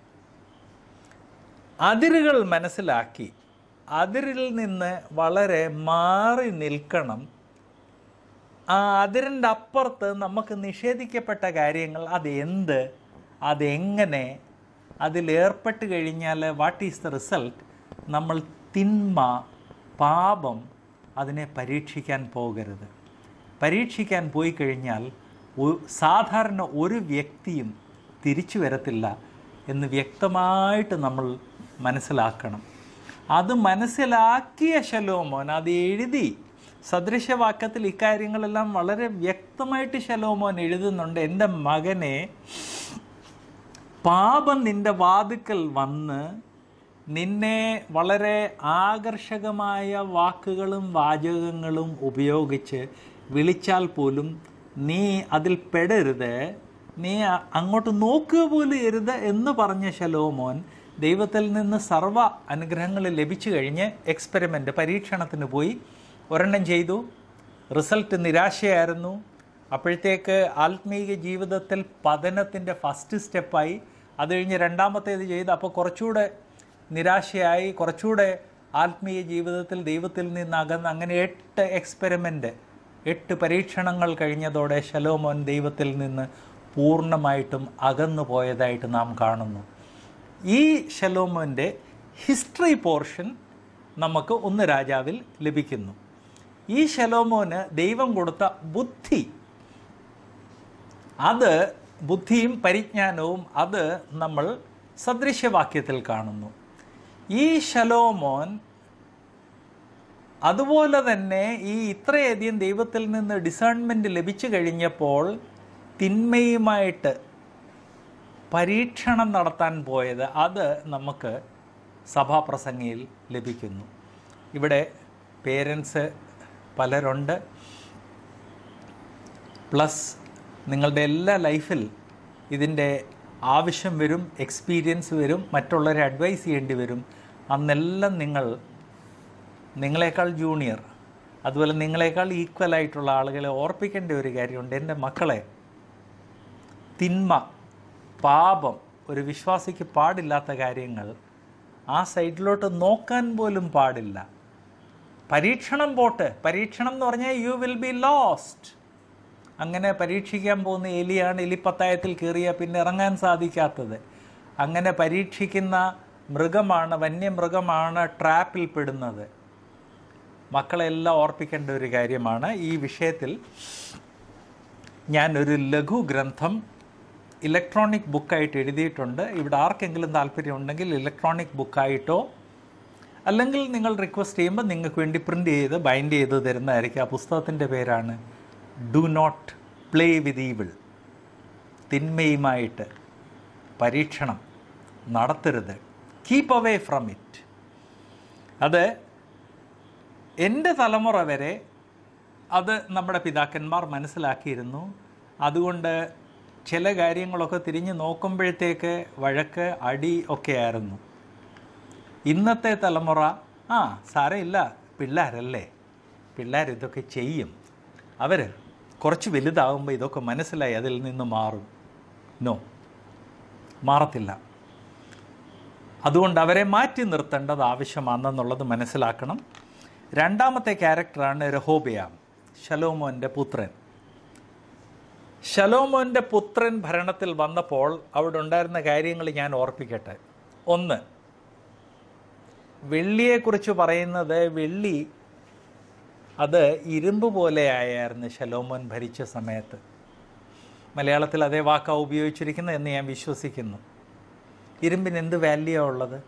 Speaker 1: അതിരുകൾ മനസ്സിലാക്കി അതിരിൽ നിന്ന് വളരെ മാറി നിൽക്കണം ആ അതിരിൻ്റെ അപ്പുറത്ത് നമുക്ക് നിഷേധിക്കപ്പെട്ട കാര്യങ്ങൾ അതെന്ത് അതെങ്ങനെ അതിലേർപ്പെട്ട് കഴിഞ്ഞാൽ വാട്ട് ഈസ് ദ റിസൾട്ട് നമ്മൾ തിന്മ പാപം അതിനെ പരീക്ഷിക്കാൻ പോകരുത് പരീക്ഷിക്കാൻ പോയി കഴിഞ്ഞാൽ ഒ- സാധാരണ ഒരു വ്യക്തിയും തിരിച്ചു വരത്തില്ല എന്ന് വ്യക്തമായിട്ട് നമ്മൾ മനസ്സിലാക്കണം അത് മനസ്സിലാക്കിയ ശലോമോൻ അത് എഴുതി സദൃശവാക്യത്തിൽ ഇക്കാര്യങ്ങളെല്ലാം വളരെ വ്യക്തമായിട്ട് ശലോമോൻ എഴുതുന്നുണ്ട് എൻ്റെ മകനെ പാപം നിന്റെ വാതുക്കൽ വന്ന് നിന്നെ വളരെ ആകർഷകമായ വാക്കുകളും വാചകങ്ങളും ഉപയോഗിച്ച് വിളിച്ചാൽ പോലും നീ അതിൽ പെടരുത് നീ അ- അങ്ങോട്ട് നോക്കുക പോലും എരുത് എന്ന് പറഞ്ഞ ശലോമോൻ ദൈവത്തിൽ നിന്ന് സർവ്വ അനുഗ്രഹങ്ങൾ ലഭിച്ചു കഴിഞ്ഞ് എക്സ്പെരിമെൻ്റ് പരീക്ഷണത്തിന് പോയി ഒരെണ്ണം ചെയ്തു റിസൾട്ട് നിരാശയായിരുന്നു അപ്പോഴത്തേക്ക് ആത്മീയ ജീവിതത്തിൽ പതനത്തിൻ്റെ ഫസ്റ്റ് സ്റ്റെപ്പായി അത് കഴിഞ്ഞ് രണ്ടാമത്തേത് ചെയ്ത് അപ്പോൾ കുറച്ചുകൂടെ നിരാശയായി കുറച്ചുകൂടെ ആത്മീയ ജീവിതത്തിൽ ദൈവത്തിൽ നിന്ന് അകന്ന് അങ്ങനെ എട്ട് എക്സ്പെരിമെൻ്റ് എട്ട് പരീക്ഷണങ്ങൾ കഴിഞ്ഞതോടെ ശലോമോൻ ദൈവത്തിൽ നിന്ന് പൂർണ്ണമായിട്ടും അകന്നു പോയതായിട്ട് നാം കാണുന്നു ഈ ശലോമോൻ്റെ ഹിസ്റ്ററി പോർഷൻ നമുക്ക് ഒന്ന് രാജാവിൽ ലഭിക്കുന്നു ഈ ശലോമോന് ദൈവം കൊടുത്ത ബുദ്ധി അത് ബുദ്ധിയും പരിജ്ഞാനവും അത് നമ്മൾ സദൃശ്യവാക്യത്തിൽ കാണുന്നു ഈ ശലോമോൻ അതുപോലെ തന്നെ ഈ ഇത്രയധികം ദൈവത്തിൽ നിന്ന് ഡിസേൺമെൻറ്റ് ലഭിച്ചു കഴിഞ്ഞപ്പോൾ തിന്മയുമായിട്ട് പരീക്ഷണം നടത്താൻ പോയത് അത് നമുക്ക് സഭാപ്രസംഗിയിൽ ലഭിക്കുന്നു ഇവിടെ പേരൻസ് പലരുണ്ട് പ്ലസ് നിങ്ങളുടെ എല്ലാ ലൈഫിൽ ഇതിൻ്റെ ആവശ്യം വരും എക്സ്പീരിയൻസ് വരും മറ്റുള്ളവരെ അഡ്വൈസ് ചെയ്യേണ്ടി വരും അന്നെല്ലാം നിങ്ങൾ നിങ്ങളെക്കാൾ ജൂനിയർ അതുപോലെ നിങ്ങളെക്കാൾ ഈക്വൽ ആയിട്ടുള്ള ആളുകളെ ഓർപ്പിക്കേണ്ട ഒരു കാര്യമുണ്ട് എൻ്റെ മക്കളെ തിന്മ പാപം ഒരു വിശ്വാസിക്ക് പാടില്ലാത്ത കാര്യങ്ങൾ ആ സൈഡിലോട്ട് നോക്കാൻ പോലും പാടില്ല പരീക്ഷണം പോട്ട് പരീക്ഷണം എന്ന് പറഞ്ഞാൽ യു വിൽ ബി ലോസ്റ്റ് അങ്ങനെ പരീക്ഷിക്കാൻ പോകുന്ന എലിയാണ് എലിപ്പത്തായത്തിൽ കയറിയ പിന്നെ ഇറങ്ങാൻ സാധിക്കാത്തത് അങ്ങനെ പരീക്ഷിക്കുന്ന മൃഗമാണ് വന്യമൃഗമാണ് ട്രാപ്പിൽ പെടുന്നത് മക്കളെല്ലാം ഓർപ്പിക്കേണ്ട ഒരു കാര്യമാണ് ഈ വിഷയത്തിൽ ഞാനൊരു ലഘു ഗ്രന്ഥം ഇലക്ട്രോണിക് ബുക്കായിട്ട് എഴുതിയിട്ടുണ്ട് ഇവിടെ ആർക്കെങ്കിലും താല്പര്യമുണ്ടെങ്കിൽ ഇലക്ട്രോണിക് ബുക്കായിട്ടോ അല്ലെങ്കിൽ നിങ്ങൾ റിക്വസ്റ്റ് ചെയ്യുമ്പോൾ നിങ്ങൾക്ക് വേണ്ടി പ്രിൻ്റ് ചെയ്ത് ബൈൻഡ് ചെയ്ത് തരുന്നതായിരിക്കും ആ പുസ്തകത്തിൻ്റെ പേരാണ് do not play with evil തിന്മയുമായിട്ട് പരീക്ഷണം നടത്തരുത് കീപ്പ് അവേ ഫ്രം ഇറ്റ് അത് എൻ്റെ തലമുറ വരെ അത് നമ്മുടെ പിതാക്കന്മാർ മനസ്സിലാക്കിയിരുന്നു അതുകൊണ്ട് ചില കാര്യങ്ങളൊക്കെ തിരിഞ്ഞ് നോക്കുമ്പോഴത്തേക്ക് വഴക്ക് അടി ഒക്കെ ആയിരുന്നു ഇന്നത്തെ തലമുറ ആ സാരമില്ല പിള്ളേരല്ലേ പിള്ളേർ ഇതൊക്കെ ചെയ്യും അവർ കുറച്ച് വലുതാകുമ്പോൾ ഇതൊക്കെ മനസ്സിലായി അതിൽ നിന്ന് മാറും നോ മാറത്തില്ല അതുകൊണ്ട് അവരെ മാറ്റി നിർത്തേണ്ടത് ആവശ്യമാണെന്നുള്ളത് മനസ്സിലാക്കണം രണ്ടാമത്തെ ക്യാരക്ടറാണ് രഹോബിയാം ശലോമോൻ്റെ പുത്രൻ ശലോമോൻ്റെ പുത്രൻ ഭരണത്തിൽ വന്നപ്പോൾ അവിടെ ഉണ്ടായിരുന്ന കാര്യങ്ങൾ ഞാൻ ഓർപ്പിക്കട്ടെ ഒന്ന് വെള്ളിയെക്കുറിച്ച് പറയുന്നത് വെള്ളി അത് ഇരുമ്പ് പോലെ ആയായിരുന്നു ശലോമോൻ ഭരിച്ച സമയത്ത് മലയാളത്തിൽ അതേ വാക്കാ ഉപയോഗിച്ചിരിക്കുന്നത് എന്ന് ഞാൻ വിശ്വസിക്കുന്നു ഇരുമ്പിന് എന്ത് വാല്യൂ ഉള്ളത്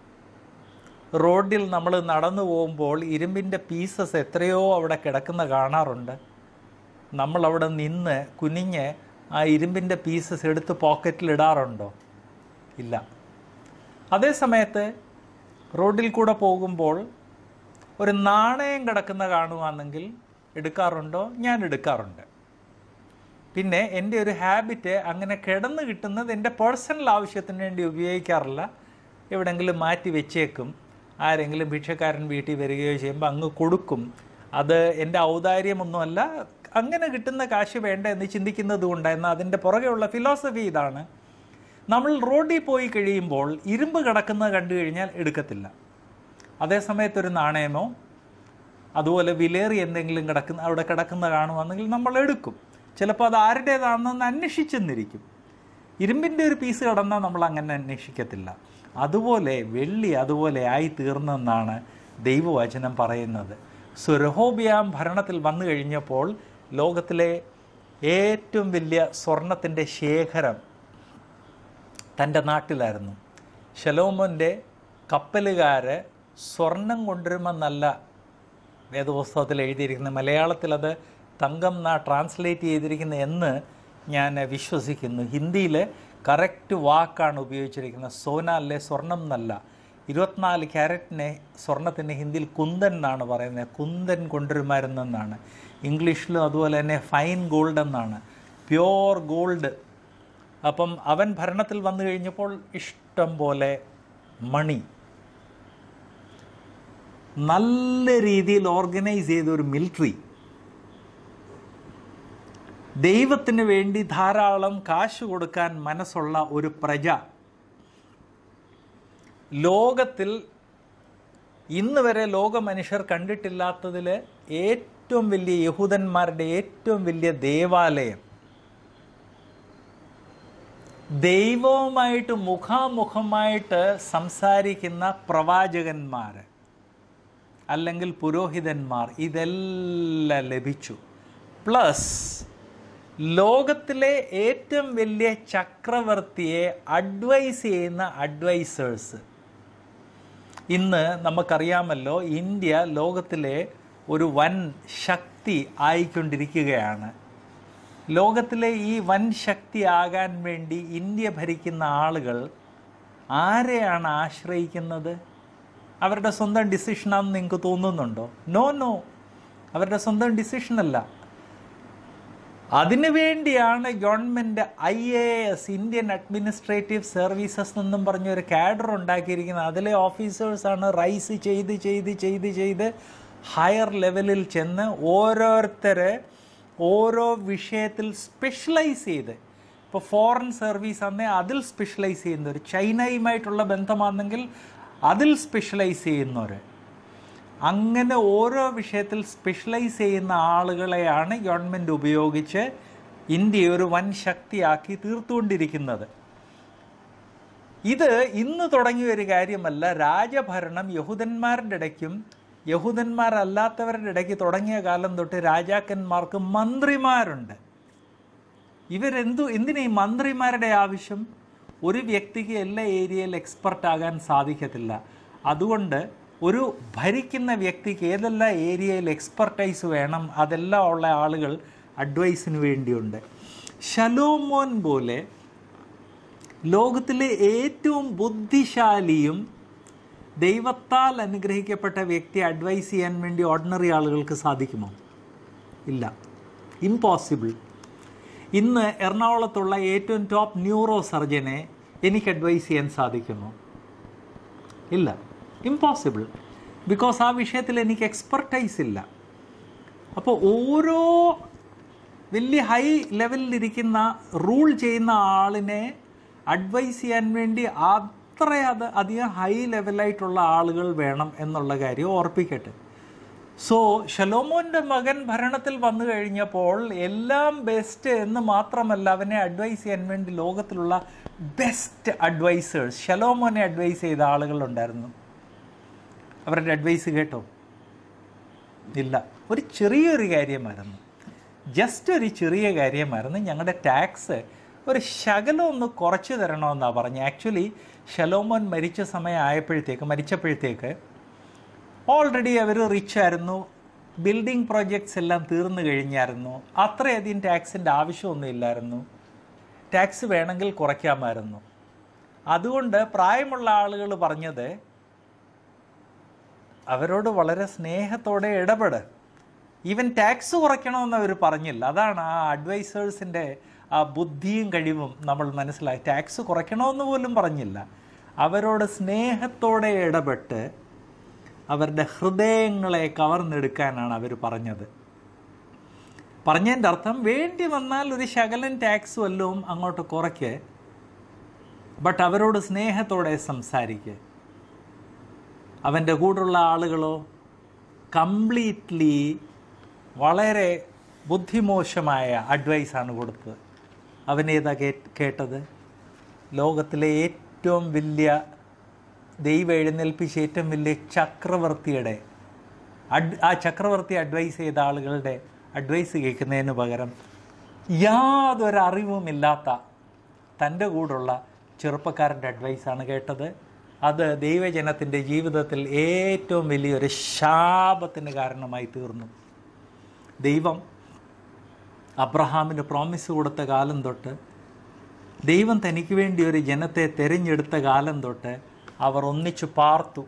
Speaker 1: റോഡിൽ നമ്മൾ നടന്നു പോകുമ്പോൾ ഇരുമ്പിൻ്റെ പീസസ് എത്രയോ അവിടെ കിടക്കുന്ന കാണാറുണ്ട് നമ്മൾ അവിടെ നിന്ന് കുനിഞ്ഞ് ആ ഇരുമ്പിൻ്റെ പീസസ് എടുത്ത് പോക്കറ്റിൽ ഇടാറുണ്ടോ ഇല്ല അതേ സമയത്ത് റോഡിൽ കൂടെ പോകുമ്പോൾ ഒരു നാണയം കിടക്കുന്ന കാണുകയാണെങ്കിൽ എടുക്കാറുണ്ടോ ഞാൻ എടുക്കാറുണ്ട് പിന്നെ എൻ്റെ ഒരു ഹാബിറ്റ് അങ്ങനെ കിടന്ന് കിട്ടുന്നത് എൻ്റെ പേഴ്സണൽ ആവശ്യത്തിന് വേണ്ടി ഉപയോഗിക്കാറില്ല എവിടെങ്കിലും മാറ്റി വെച്ചേക്കും ആരെങ്കിലും ഭിക്ഷക്കാരൻ വീട്ടിൽ വരികയോ ചെയ്യുമ്പോൾ അങ്ങ് കൊടുക്കും അത് എൻ്റെ ഔദാര്യമൊന്നുമല്ല അങ്ങനെ കിട്ടുന്ന കാശ് വേണ്ട എന്ന് ചിന്തിക്കുന്നത് കൊണ്ട് എന്നാൽ അതിൻ്റെ പുറകെയുള്ള ഫിലോസഫി ഇതാണ് നമ്മൾ റോഡിൽ പോയി കഴിയുമ്പോൾ ഇരുമ്പ് കിടക്കുന്നത് കണ്ടു കഴിഞ്ഞാൽ എടുക്കത്തില്ല അതേസമയത്ത് ഒരു നാണയമോ അതുപോലെ വിലേറി എന്തെങ്കിലും കിടക്കുന്ന അവിടെ കിടക്കുന്ന കാണുവാണെങ്കിൽ നമ്മൾ എടുക്കും ചിലപ്പോൾ അത് ആരുടേതാണെന്ന് അന്വേഷിച്ചെന്നിരിക്കും ഇരുമ്പിൻ്റെ ഒരു പീസ് കിടന്നാൽ നമ്മൾ അങ്ങനെ അന്വേഷിക്കത്തില്ല അതുപോലെ വെള്ളി അതുപോലെ ആയി തീർന്നെന്നാണ് ദൈവവചനം പറയുന്നത് സോ രഹോബിയാം ഭരണത്തിൽ വന്നു കഴിഞ്ഞപ്പോൾ ലോകത്തിലെ ഏറ്റവും വലിയ സ്വർണത്തിൻ്റെ ശേഖരം തൻ്റെ നാട്ടിലായിരുന്നു ശലോമോൻ്റെ കപ്പലുകാർ സ്വർണം കൊണ്ടുവരുമെന്നല്ല വേദപുസ്തകത്തിൽ എഴുതിയിരിക്കുന്നത് മലയാളത്തിൽ അത് തങ്കം എന്നാ ട്രാൻസ്ലേറ്റ് ചെയ്തിരിക്കുന്നത് എന്ന് ഞാൻ വിശ്വസിക്കുന്നു ഹിന്ദിയിൽ കറക്റ്റ് വാക്കാണ് ഉപയോഗിച്ചിരിക്കുന്നത് സോന അല്ലേ സ്വർണം എന്നല്ല ഇരുപത്തിനാല് ക്യാരറ്റിനെ സ്വർണത്തിന് ഹിന്ദിയിൽ കുന്തൻ എന്നാണ് പറയുന്നത് കുന്തൻ കൊണ്ടുവരുമായിരുന്നെന്നാണ് ഇംഗ്ലീഷിലും അതുപോലെ തന്നെ ഫൈൻ ഗോൾഡ് എന്നാണ് പ്യോർ ഗോൾഡ് അപ്പം അവൻ ഭരണത്തിൽ വന്നു കഴിഞ്ഞപ്പോൾ ഇഷ്ടം പോലെ മണി നല്ല രീതിയിൽ ഓർഗനൈസ് ചെയ്ത ഒരു മിലിറ്ററി ദൈവത്തിന് വേണ്ടി ധാരാളം കാശ് കൊടുക്കാൻ മനസ്സുള്ള ഒരു പ്രജ ലോകത്തിൽ ഇന്ന് വരെ ലോക മനുഷ്യർ കണ്ടിട്ടില്ലാത്തതിൽ ഏറ്റവും വലിയ യഹൂദന്മാരുടെ ഏറ്റവും വലിയ ദേവാലയം ദൈവവുമായിട്ട് മുഖാമുഖമായിട്ട് സംസാരിക്കുന്ന പ്രവാചകന്മാർ അല്ലെങ്കിൽ പുരോഹിതന്മാർ ഇതെല്ലാം ലഭിച്ചു പ്ലസ് ലോകത്തിലെ ഏറ്റവും വലിയ ചക്രവർത്തിയെ അഡ്വൈസ് ചെയ്യുന്ന അഡ്വൈസേഴ്സ് ഇന്ന് നമുക്കറിയാമല്ലോ ഇന്ത്യ ലോകത്തിലെ ഒരു വൻ ശക്തി ആയിക്കൊണ്ടിരിക്കുകയാണ് ലോകത്തിലെ ഈ വൻ ശക്തി ആകാൻ വേണ്ടി ഇന്ത്യ ഭരിക്കുന്ന ആളുകൾ ആരെയാണ് ആശ്രയിക്കുന്നത് അവരുടെ സ്വന്തം ഡിസിഷനാണെന്ന് നിങ്ങൾക്ക് തോന്നുന്നുണ്ടോ നോ നോ അവരുടെ സ്വന്തം ഡിസിഷനല്ല അതിനുവേണ്ടിയാണ് government I A S Indian administrative services എന്നും പറഞ്ഞ ഒരു കാഡർ ഉണ്ടാക്കിയിരിക്കുന്നത് അതിലെ ഓഫീസേഴ്സാണ് റൈസ് ചെയ്ത് ചെയ്ത് ചെയ്ത് ചെയ്ത് ഹയർ ലെവലിൽ ചെന്ന് ഓരോരുത്തരെ ഓരോ വിഷയത്തിൽ സ്പെഷ്യലൈസ് ചെയ്ത് ഇപ്പോൾ ഫോറിൻ സർവീസ് ആണെങ്കിൽ അതിൽ സ്പെഷ്യലൈസ് ചെയ്യുന്നവർ ചൈനയുമായിട്ടുള്ള ബന്ധമാണെങ്കിൽ അതിൽ സ്പെഷ്യലൈസ് ചെയ്യുന്നവർ അങ്ങനെ ഓരോ വിഷയത്തിൽ സ്പെഷ്യലൈസ് ചെയ്യുന്ന ആളുകളെയാണ് ഗവൺമെൻറ് ഉപയോഗിച്ച് ഇന്ത്യയെ ഒരു വൻ ശക്തിയാക്കി തീർത്തുകൊണ്ടിരിക്കുന്നത് ഇത് ഇന്ന് തുടങ്ങിയ ഒരു കാര്യമല്ല രാജഭരണം യഹൂദന്മാരുടെ ഇടയ്ക്കും യഹൂദന്മാരല്ലാത്തവരുടെ ഇടയ്ക്ക് തുടങ്ങിയ കാലം തൊട്ട് രാജാക്കന്മാർക്ക് മന്ത്രിമാരുണ്ട് ഇവരെന്തു എന്തിനാ ഈ മന്ത്രിമാരുടെ ആവശ്യം ഒരു വ്യക്തിക്ക് എല്ലാ ഏരിയയിൽ എക്സ്പെർട്ട് ആകാൻ സാധിക്കത്തില്ല അതുകൊണ്ട് ഒരു ഭരിക്കുന്ന വ്യക്തിക്ക് ഏതെല്ലാം ഏരിയയിൽ എക്സ്പെർട്ടൈസ് വേണം അതെല്ലാം ഉള്ള ആളുകൾ അഡ്വൈസിന് വേണ്ടിയുണ്ട് ശലോമോൻ പോലെ ലോകത്തിലെ ഏറ്റവും ബുദ്ധിശാലിയും ദൈവത്താൽ അനുഗ്രഹിക്കപ്പെട്ട വ്യക്തി അഡ്വൈസ് ചെയ്യാൻ വേണ്ടി ഓർഡിനറി ആളുകൾക്ക് സാധിക്കുമോ ഇല്ല ഇമ്പോസിബിൾ ഇന്ന് എറണാകുളത്തുള്ള ഏറ്റവും ടോപ്പ് ന്യൂറോ സർജനെ എനിക്ക് അഡ്വൈസ് ചെയ്യാൻ സാധിക്കുമോ ഇല്ല ഇമ്പോസിബിൾ ബിക്കോസ് ആ വിഷയത്തിൽ എനിക്ക് എക്സ്പെർട്ടൈസ് ഇല്ല അപ്പോൾ ഓരോ വലിയ ഹൈ ലെവലിലിരിക്കുന്ന റൂൾ ചെയ്യുന്ന ആളിനെ അഡ്വൈസ് ചെയ്യാൻ വേണ്ടി അത്ര അത് അധികം ഹൈ ലെവലായിട്ടുള്ള ആളുകൾ വേണം എന്നുള്ള കാര്യം ഓർപ്പിക്കട്ടെ സോ ഷലോമോൻ്റെ മകൻ ഭരണത്തിൽ വന്നു കഴിഞ്ഞപ്പോൾ എല്ലാം ബെസ്റ്റ് എന്ന് മാത്രമല്ല അവനെ അഡ്വൈസ് ചെയ്യാൻ വേണ്ടി ലോകത്തിലുള്ള ബെസ്റ്റ് അഡ്വൈസേഴ്സ് ഷലോമോനെ അഡ്വൈസ് ചെയ്ത ആളുകളുണ്ടായിരുന്നു അവരുടെ അഡ്വൈസ് കേട്ടോ ഇല്ല ഒരു ചെറിയൊരു കാര്യമായിരുന്നു ജസ്റ്റ് ഒരു ചെറിയ കാര്യമായിരുന്നു ഞങ്ങളുടെ ടാക്സ് ഒരു ശകലം ഒന്ന് കുറച്ച് തരണമെന്നാണ് പറഞ്ഞത് ആക്ച്വലി ഷലോമോൻ മരിച്ച സമയം ആയപ്പോഴത്തേക്ക് മരിച്ചപ്പോഴത്തേക്ക് ഓൾറെഡി അവർ റിച്ച് ആയിരുന്നു ബിൽഡിംഗ് പ്രോജക്ട്സ് എല്ലാം തീർന്നു കഴിഞ്ഞായിരുന്നു അത്രയധികം ടാക്സിൻ്റെ ആവശ്യമൊന്നും ഇല്ലായിരുന്നു ടാക്സ് വേണമെങ്കിൽ കുറയ്ക്കാമായിരുന്നു അതുകൊണ്ട് പ്രായമുള്ള ആളുകൾ പറഞ്ഞത് അവരോട് വളരെ സ്നേഹത്തോടെ ഇടപെട് ഈവൻ ടാക്സ് കുറയ്ക്കണമെന്ന് അവർ പറഞ്ഞില്ല അതാണ് ആ അഡ്വൈസേഴ്സിൻ്റെ ആ ബുദ്ധിയും കഴിവും നമ്മൾ മനസ്സിലാക്കി ടാക്സ് കുറയ്ക്കണമെന്ന് പോലും പറഞ്ഞില്ല അവരോട് സ്നേഹത്തോടെ ഇടപെട്ട് അവരുടെ ഹൃദയങ്ങളെ കവർന്നെടുക്കാനാണ് അവർ പറഞ്ഞത് പറഞ്ഞതിൻ്റെ അർത്ഥം വേണ്ടി വന്നാൽ ഒരു ശകലൻ ടാക്സ് വല്ലതും അങ്ങോട്ട് കുറയ്ക്ക് ബട്ട് അവരോട് സ്നേഹത്തോടെ സംസാരിക്കുക അവൻ്റെ കൂടെയുള്ള ആളുകളോ കംപ്ലീറ്റ്ലി വളരെ ബുദ്ധിമോശമായ അഡ്വൈസാണ് കൊടുത്തത് അവനേതാ കേ കേട്ടത് ലോകത്തിലെ ഏറ്റവും വലിയ ദൈവം എഴുന്നേൽപ്പിച്ച ഏറ്റവും വലിയ ചക്രവർത്തിയുടെ അഡ് ആ ചക്രവർത്തി അഡ്വൈസ് ചെയ്ത ആളുകളുടെ അഡ്വൈസ് കേൾക്കുന്നതിന് പകരം യാതൊരു അറിവുമില്ലാത്ത തൻ്റെ കൂടുള്ള ചെറുപ്പക്കാരൻ്റെ അഡ്വൈസാണ് കേട്ടത് അത് ദൈവജനത്തിൻ്റെ ജീവിതത്തിൽ ഏറ്റവും വലിയൊരു ശാപത്തിന് കാരണമായി തീർന്നു ദൈവം അബ്രഹാമിന് പ്രോമിസ് കൊടുത്ത കാലം തൊട്ട് ദൈവം തനിക്ക് വേണ്ടി ഒരു ജനത്തെ തിരഞ്ഞെടുത്ത കാലം തൊട്ട് അവർ ഒന്നിച്ചു പാർത്തു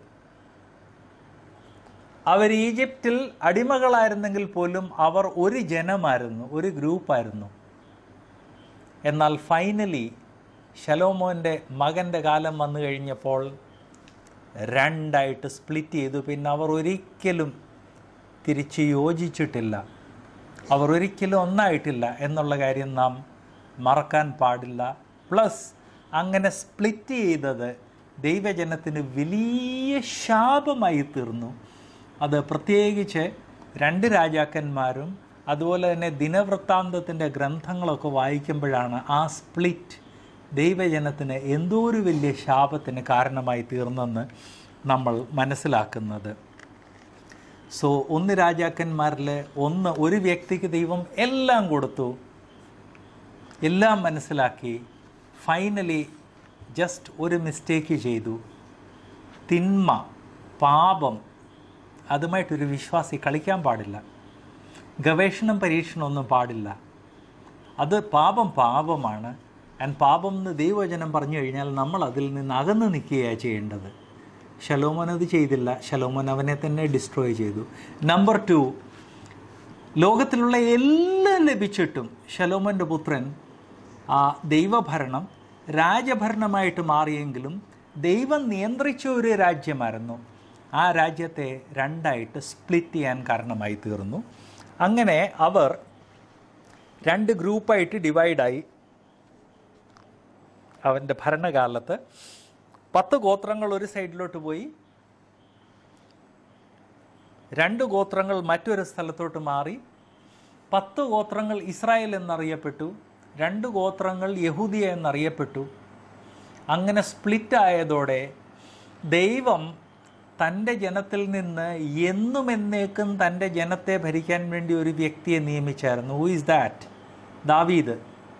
Speaker 1: അവർ ഈജിപ്തിൽ അടിമകളായിരുന്നെങ്കിൽ പോലും അവർ ഒരു ജനമായിരുന്നു ഒരു ഗ്രൂപ്പായിരുന്നു എന്നാൽ ഫൈനലി ശലോമോൻ്റെ മകൻ്റെ കാലം വന്നു കഴിഞ്ഞപ്പോൾ രണ്ടായിട്ട് സ്പ്ലിറ്റ് ചെയ്തു പിന്നെ അവർ ഒരിക്കലും തിരിച്ച് യോജിച്ചിട്ടില്ല അവർ ഒരിക്കലും ഒന്നായിട്ടില്ല എന്നുള്ള കാര്യം നാം മറക്കാൻ പാടില്ല പ്ലസ് അങ്ങനെ സ്പ്ലിറ്റ് ചെയ്തത് ദൈവജനത്തിന് വലിയ ശാപമായി തീർന്നു അത് പ്രത്യേകിച്ച് രണ്ട് രാജാക്കന്മാരും അതുപോലെ തന്നെ ദിനവൃത്താന്തത്തിൻ്റെ ഗ്രന്ഥങ്ങളൊക്കെ വായിക്കുമ്പോഴാണ് ആ സ്പ്ലിറ്റ് ദൈവജനത്തിന് എന്തോ ഒരു വലിയ ശാപത്തിന് കാരണമായി തീർന്നെന്ന് നമ്മൾ മനസ്സിലാക്കുന്നത് സോ ഒന്ന് രാജാക്കന്മാരിൽ ഒന്ന് ഒരു വ്യക്തിക്ക് ദൈവം എല്ലാം കൊടുത്തു എല്ലാം മനസ്സിലാക്കി ഫൈനലി ജസ്റ്റ് ഒരു മിസ്റ്റേക്ക് ചെയ്തു തിന്മ പാപം അതുമായിട്ടൊരു വിശ്വാസി കളിക്കാൻ പാടില്ല ഗവേഷണം പരീക്ഷണമൊന്നും പാടില്ല അത് പാപം പാപമാണ് ആൻഡ് പാപം എന്ന് ദൈവവചനം പറഞ്ഞു കഴിഞ്ഞാൽ നമ്മൾ അതിൽ നിന്ന് അകന്ന് നിൽക്കുകയാണ് ചെയ്യേണ്ടത് ശലോമോൻ അത് ചെയ്തില്ല ശലോമോൻ അവനെ തന്നെ ഡിസ്ട്രോയ് ചെയ്തു നമ്പർ ടു ലോകത്തിലുള്ള എല്ലാം ലഭിച്ചിട്ടും ശലോമോൻ്റെ പുത്രൻ ആ ദൈവഭരണം രാജഭരണമായിട്ട് മാറിയെങ്കിലും ദൈവം നിയന്ത്രിച്ച ഒരു രാജ്യമായിരുന്നു ആ രാജ്യത്തെ രണ്ടായിട്ട് സ്പ്ലിറ്റ് ചെയ്യാൻ കാരണമായി തീർന്നു അങ്ങനെ അവർ രണ്ട് ഗ്രൂപ്പായിട്ട് ഡിവൈഡായി അവൻ്റെ ഭരണകാലത്ത് പത്ത് ഗോത്രങ്ങൾ ഒരു സൈഡിലോട്ട് പോയി രണ്ട് ഗോത്രങ്ങൾ മറ്റൊരു സ്ഥലത്തോട്ട് മാറി പത്ത് ഗോത്രങ്ങൾ ഇസ്രായേൽ എന്നറിയപ്പെട്ടു രണ്ട് ഗോത്രങ്ങൾ യഹൂദിയ എന്നറിയപ്പെട്ടു അങ്ങനെ സ്പ്ലിറ്റ് ആയതോടെ ദൈവം തൻ്റെ ജനത്തിൽ നിന്ന് എന്നും എന്നേക്കും തൻ്റെ ജനത്തെ ഭരിക്കാൻ വേണ്ടി ഒരു വ്യക്തിയെ നിയമിച്ചായിരുന്നു ഹൂ ഈസ് ദാറ്റ് ദാവീദ്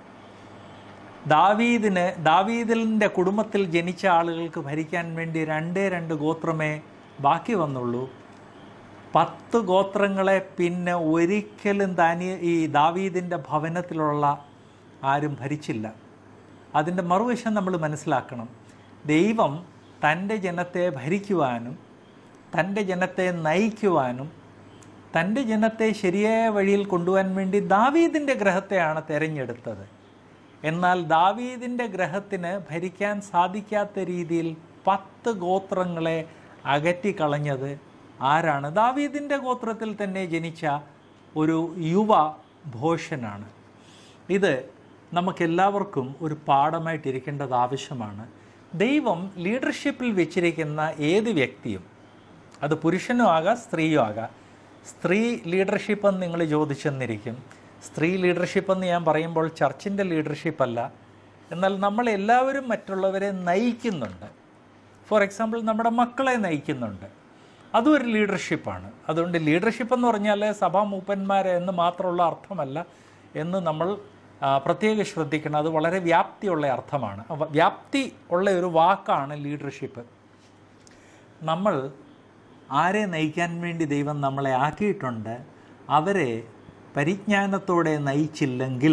Speaker 1: ദാവീദിന് ദാവീദിൻ്റെ കുടുംബത്തിൽ ജനിച്ച ആളുകൾക്ക് ഭരിക്കാൻ വേണ്ടി രണ്ടേ രണ്ട് ഗോത്രമേ ബാക്കി വന്നുള്ളൂ പത്ത് ഗോത്രങ്ങളെ പിന്നെ ഒരിക്കലും താനി ഈ ദാവീദിൻ്റെ ഭവനത്തിലുള്ള ആരും ഭരിച്ചില്ല അതിൻ്റെ മറുവശം നമ്മൾ മനസ്സിലാക്കണം ദൈവം തൻ്റെ ജനത്തെ ഭരിക്കുവാനും തൻ്റെ ജനത്തെ നയിക്കുവാനും തൻ്റെ ജനത്തെ ശരിയായ വഴിയിൽ കൊണ്ടുപോകാൻ വേണ്ടി ദാവീദിൻ്റെ ഗ്രഹത്തെയാണ് തിരഞ്ഞെടുത്തത് എന്നാൽ ദാവീദിൻ്റെ ഗ്രഹത്തിന് ഭരിക്കാൻ സാധിക്കാത്ത രീതിയിൽ പത്ത് ഗോത്രങ്ങളെ അകറ്റിക്കളഞ്ഞത് ആരാണ് ദാവീദിൻ്റെ ഗോത്രത്തിൽ തന്നെ ജനിച്ച ഒരു യുവ ഭോഷനാണ് ഇത് നമുക്കെല്ലാവർക്കും ഒരു പാഠമായിട്ടിരിക്കേണ്ടത് ആവശ്യമാണ് ദൈവം ലീഡർഷിപ്പിൽ വെച്ചിരിക്കുന്ന ഏത് വ്യക്തിയും അത് പുരുഷനും ആകാം സ്ത്രീയും ആകാം സ്ത്രീ ലീഡർഷിപ്പ് എന്ന് നിങ്ങൾ ചോദിച്ചെന്നിരിക്കും സ്ത്രീ ലീഡർഷിപ്പ് എന്ന് ഞാൻ പറയുമ്പോൾ ചർച്ചിൻ്റെ ലീഡർഷിപ്പ് അല്ല എന്നാൽ നമ്മൾ എല്ലാവരും മറ്റുള്ളവരെ നയിക്കുന്നുണ്ട് ഫോർ എക്സാമ്പിൾ നമ്മുടെ മക്കളെ നയിക്കുന്നുണ്ട് അതും ഒരു ലീഡർഷിപ്പാണ് അതുകൊണ്ട് ലീഡർഷിപ്പ് എന്ന് പറഞ്ഞാൽ സഭാ മൂപ്പന്മാരെ എന്ന് മാത്രമുള്ള അർത്ഥമല്ല എന്ന് നമ്മൾ ആ, പ്രത്യേകം ശ്രദ്ധിക്കണം അത് വളരെ വ്യാപ്തിയുള്ള അർത്ഥമാണ് അവ- വ്യാപ്തി ഉള്ള ഒരു വാക്കാണ് ലീഡർഷിപ്പ് നമ്മൾ ആരെ നയിക്കാൻ വേണ്ടി ദൈവം നമ്മളെ ആക്കിയിട്ടുണ്ട് അവരെ പരിജ്ഞാനത്തോടെ നയിച്ചില്ലെങ്കിൽ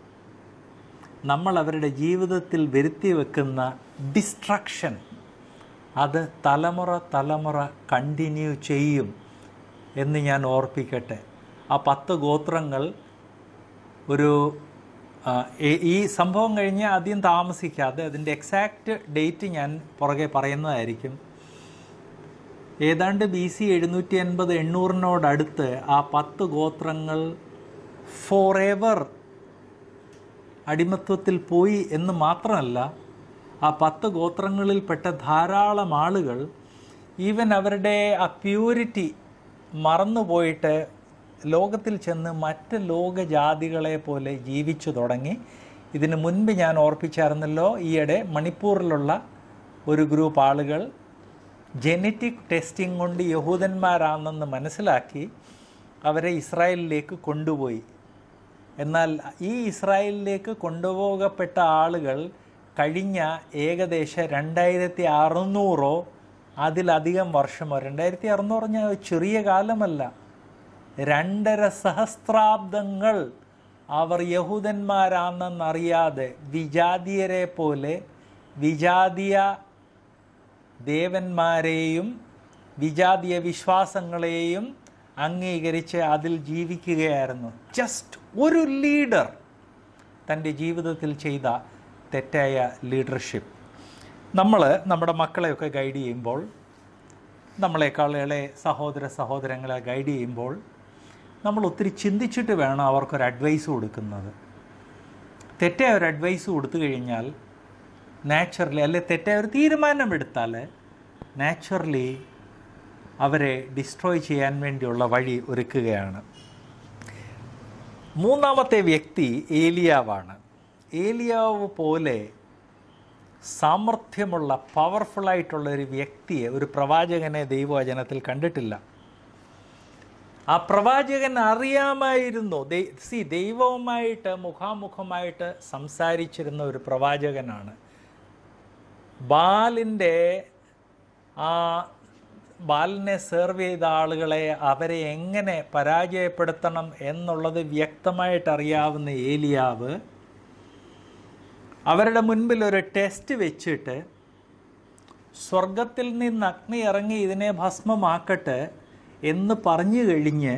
Speaker 1: നമ്മൾ അവരുടെ ജീവിതത്തിൽ വരുത്തി വെക്കുന്ന ഡിസ്ട്രക്ഷൻ അത് തലമുറ തലമുറ കണ്ടിന്യൂ ചെയ്യും എന്ന് ഞാൻ ഓർപ്പിക്കട്ടെ ആ പത്ത് ഗോത്രങ്ങൾ ഒരു ആ, ഈ- ഈ സംഭവം കഴിഞ്ഞ് അധികം താമസിക്കാതെ അതിൻ്റെ എക്സാക്റ്റ് ഡേറ്റ് ഞാൻ പുറകെ പറയുന്നതായിരിക്കും ഏതാണ്ട് ബി സി എഴുന്നൂറ്റി അൻപത് എണ്ണൂറിനോടടുത്ത് ആ പത്ത് ഗോത്രങ്ങൾ ഫോർ എവർ അടിമത്വത്തിൽ പോയി എന്ന് മാത്രമല്ല ആ പത്ത് ഗോത്രങ്ങളിൽപ്പെട്ട ധാരാളം ആളുകൾ ഈവൻ അവരുടെ ആ പ്യൂരിറ്റി മറന്നുപോയിട്ട് ലോകത്തിൽ ചെന്ന് മറ്റ് ലോകജാതികളെ പോലെ ജീവിച്ചു തുടങ്ങി ഇതിന് മുൻപ് ഞാൻ ഓർപ്പിച്ചായിരുന്നല്ലോ ഈയിടെ മണിപ്പൂരിലുള്ള ഒരു ഗ്രൂപ്പ് ആളുകൾ ജനറ്റിക് ടെസ്റ്റിംഗ് കൊണ്ട് യഹൂദന്മാരാണെന്ന് മനസ്സിലാക്കി അവരെ ഇസ്രായേലിലേക്ക് കൊണ്ടുപോയി എന്നാൽ ഈ ഇസ്രായേലിലേക്ക് കൊണ്ടുപോകപ്പെട്ട ആളുകൾ കഴിഞ്ഞ ഏകദേശം രണ്ടായിരത്തി അറുന്നൂറോ അതിലധികം വർഷമോ രണ്ടായിരത്തി അറുന്നൂറ് പറഞ്ഞാൽ ചെറിയ കാലമല്ല രണ്ടര സഹസ്രാബ്ദങ്ങൾ അവർ യഹൂദന്മാരാണെന്നറിയാതെ വിജാതീയരെ പോലെ വിജാതീയ ദേവന്മാരെയും വിജാതീയ വിശ്വാസങ്ങളെയും അംഗീകരിച്ച് അതിൽ ജീവിക്കുകയായിരുന്നു ജസ്റ്റ് ഒരു ലീഡർ തൻ്റെ ജീവിതത്തിൽ ചെയ്ത തെറ്റായ ലീഡർഷിപ്പ് നമ്മൾ നമ്മുടെ മക്കളെയൊക്കെ ഗൈഡ് ചെയ്യുമ്പോൾ നമ്മളെക്കാൾ ഇളയ സഹോദര സഹോദരങ്ങളെ ഗൈഡ് ചെയ്യുമ്പോൾ നമ്മൾ ഒത്തിരി ചിന്തിച്ചിട്ട് വേണം അവർക്കൊരു അഡ്വൈസ് കൊടുക്കുന്നത് തെറ്റായ ഒരു അഡ്വൈസ് കൊടുത്തു കഴിഞ്ഞാൽ നാച്ചുറലി അല്ലെ തെറ്റായ ഒരു തീരുമാനമെടുത്താൽ നാച്ചുറലി അവരെ ഡിസ്ട്രോയ് ചെയ്യാൻ വേണ്ടിയുള്ള വഴി ഒരുക്കുകയാണ് മൂന്നാമത്തെ വ്യക്തി ഏലിയാവാണ് ഏലിയാവ് പോലെ സാമർഥ്യമുള്ള പവർഫുള്ളായിട്ടുള്ള ഒരു വ്യക്തിയെ ഒരു പ്രവാചകനെ ദൈവവചനത്തിൽ കണ്ടിട്ടില്ല ആ പ്രവാചകൻ അറിയാമായിരുന്നു സി ദൈവവുമായിട്ട് മുഖാമുഖമായിട്ട് സംസാരിച്ചിരുന്ന ഒരു പ്രവാചകനാണ് ബാലിൻ്റെ ആ ബാലിനെ സെർവ് ചെയ്ത ആളുകളെ അവരെ എങ്ങനെ പരാജയപ്പെടുത്തണം എന്നുള്ളത് വ്യക്തമായിട്ട് അറിയാവുന്ന ഏലിയാവ് അവരുടെ മുൻപിൽ ഒരു ടെസ്റ്റ് വെച്ചിട്ട് സ്വർഗത്തിൽ നിന്ന് അഗ്നി ഇറങ്ങി ഇതിനെ ഭസ്മമാക്കട്ടെ എന്ന് പറഞ്ഞു കഴിഞ്ഞ്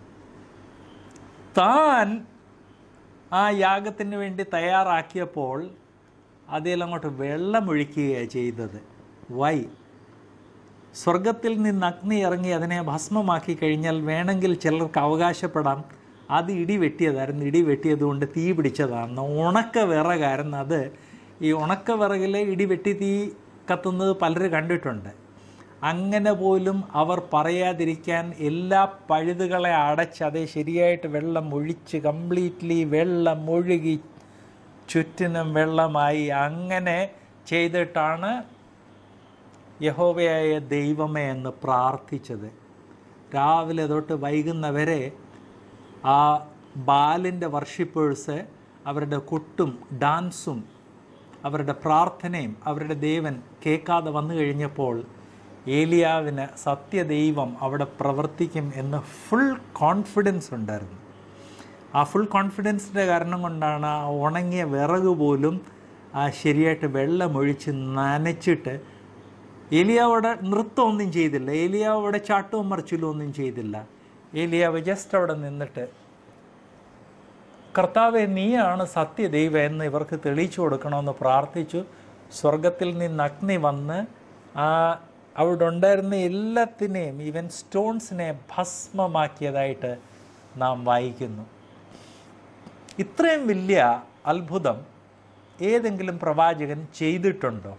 Speaker 1: താൻ ആ യാഗത്തിന് വേണ്ടി തയ്യാറാക്കിയപ്പോൾ അതിലങ്ങോട്ട് വെള്ളമൊഴിക്കുകയാണ് ചെയ്തത് വൈ സ്വർഗത്തിൽ നിന്ന് അഗ്നി ഇറങ്ങി അതിനെ ഭസ്മമാക്കി കഴിഞ്ഞാൽ വേണമെങ്കിൽ ചിലർക്ക് അവകാശപ്പെടാം അത് ഇടി വെട്ടിയതായിരുന്നു ഇടി വെട്ടിയത് കൊണ്ട് തീ പിടിച്ചതാണ് ഉണക്ക വിറകായിരുന്നു അത് ഈ ഉണക്ക വിറകിൽ ഇടി വെട്ടി തീ കത്തുന്നത് പലരും കണ്ടിട്ടുണ്ട് അങ്ങനെ പോലും അവർ പറയാതിരിക്കാൻ എല്ലാ പഴുതുകളെ അടച്ച് അതേ ശരിയായിട്ട് വെള്ളം ഒഴിച്ച് കംപ്ലീറ്റ്ലി വെള്ളം ഒഴുകി ചുറ്റിനും വെള്ളമായി അങ്ങനെ ചെയ്തിട്ടാണ് യഹോവയായ ദൈവമേ എന്ന് പ്രാർത്ഥിച്ചത് രാവിലെ തൊട്ട് വൈകുന്നവരെ ആ ബാലിൻ്റെ വർഷിപ്പേഴ്സ് അവരുടെ കൊട്ടും ഡാൻസും അവരുടെ പ്രാർത്ഥനയും അവരുടെ ദേവൻ കേൾക്കാതെ വന്നു കഴിഞ്ഞപ്പോൾ ഏലിയാവിന് സത്യദൈവം അവിടെ പ്രവർത്തിക്കും എന്ന് ഫുൾ കോൺഫിഡൻസ് ഉണ്ടായിരുന്നു ആ ഫുൾ കോൺഫിഡൻസിൻ്റെ കാരണം കൊണ്ടാണ് ആ ഉണങ്ങിയ വിറക് പോലും ആ ശരിയായിട്ട് വെള്ളമൊഴിച്ച് നനച്ചിട്ട് ഏലിയാവിടെ നൃത്തമൊന്നും ചെയ്തില്ല ഏലിയാവ് അവിടെ ചാട്ടവും മറിച്ചിലും ഒന്നും ചെയ്തില്ല ഏലിയാവ് ജസ്റ്റ് അവിടെ നിന്നിട്ട് കർത്താവെ നീയാണ് സത്യദൈവം എന്ന് ഇവർക്ക് തെളിയിച്ചു കൊടുക്കണമെന്ന് പ്രാർത്ഥിച്ചു സ്വർഗത്തിൽ നിന്ന് അഗ്നി വന്ന് ആ അവിടെ ഉണ്ടായിരുന്ന എല്ലാത്തിനെയും ഈവൻ സ്റ്റോൺസിനെ ഭസ്മമാക്കിയതായിട്ട് നാം വായിക്കുന്നു ഇത്രയും വലിയ അത്ഭുതം ഏതെങ്കിലും പ്രവാചകൻ ചെയ്തിട്ടുണ്ടോ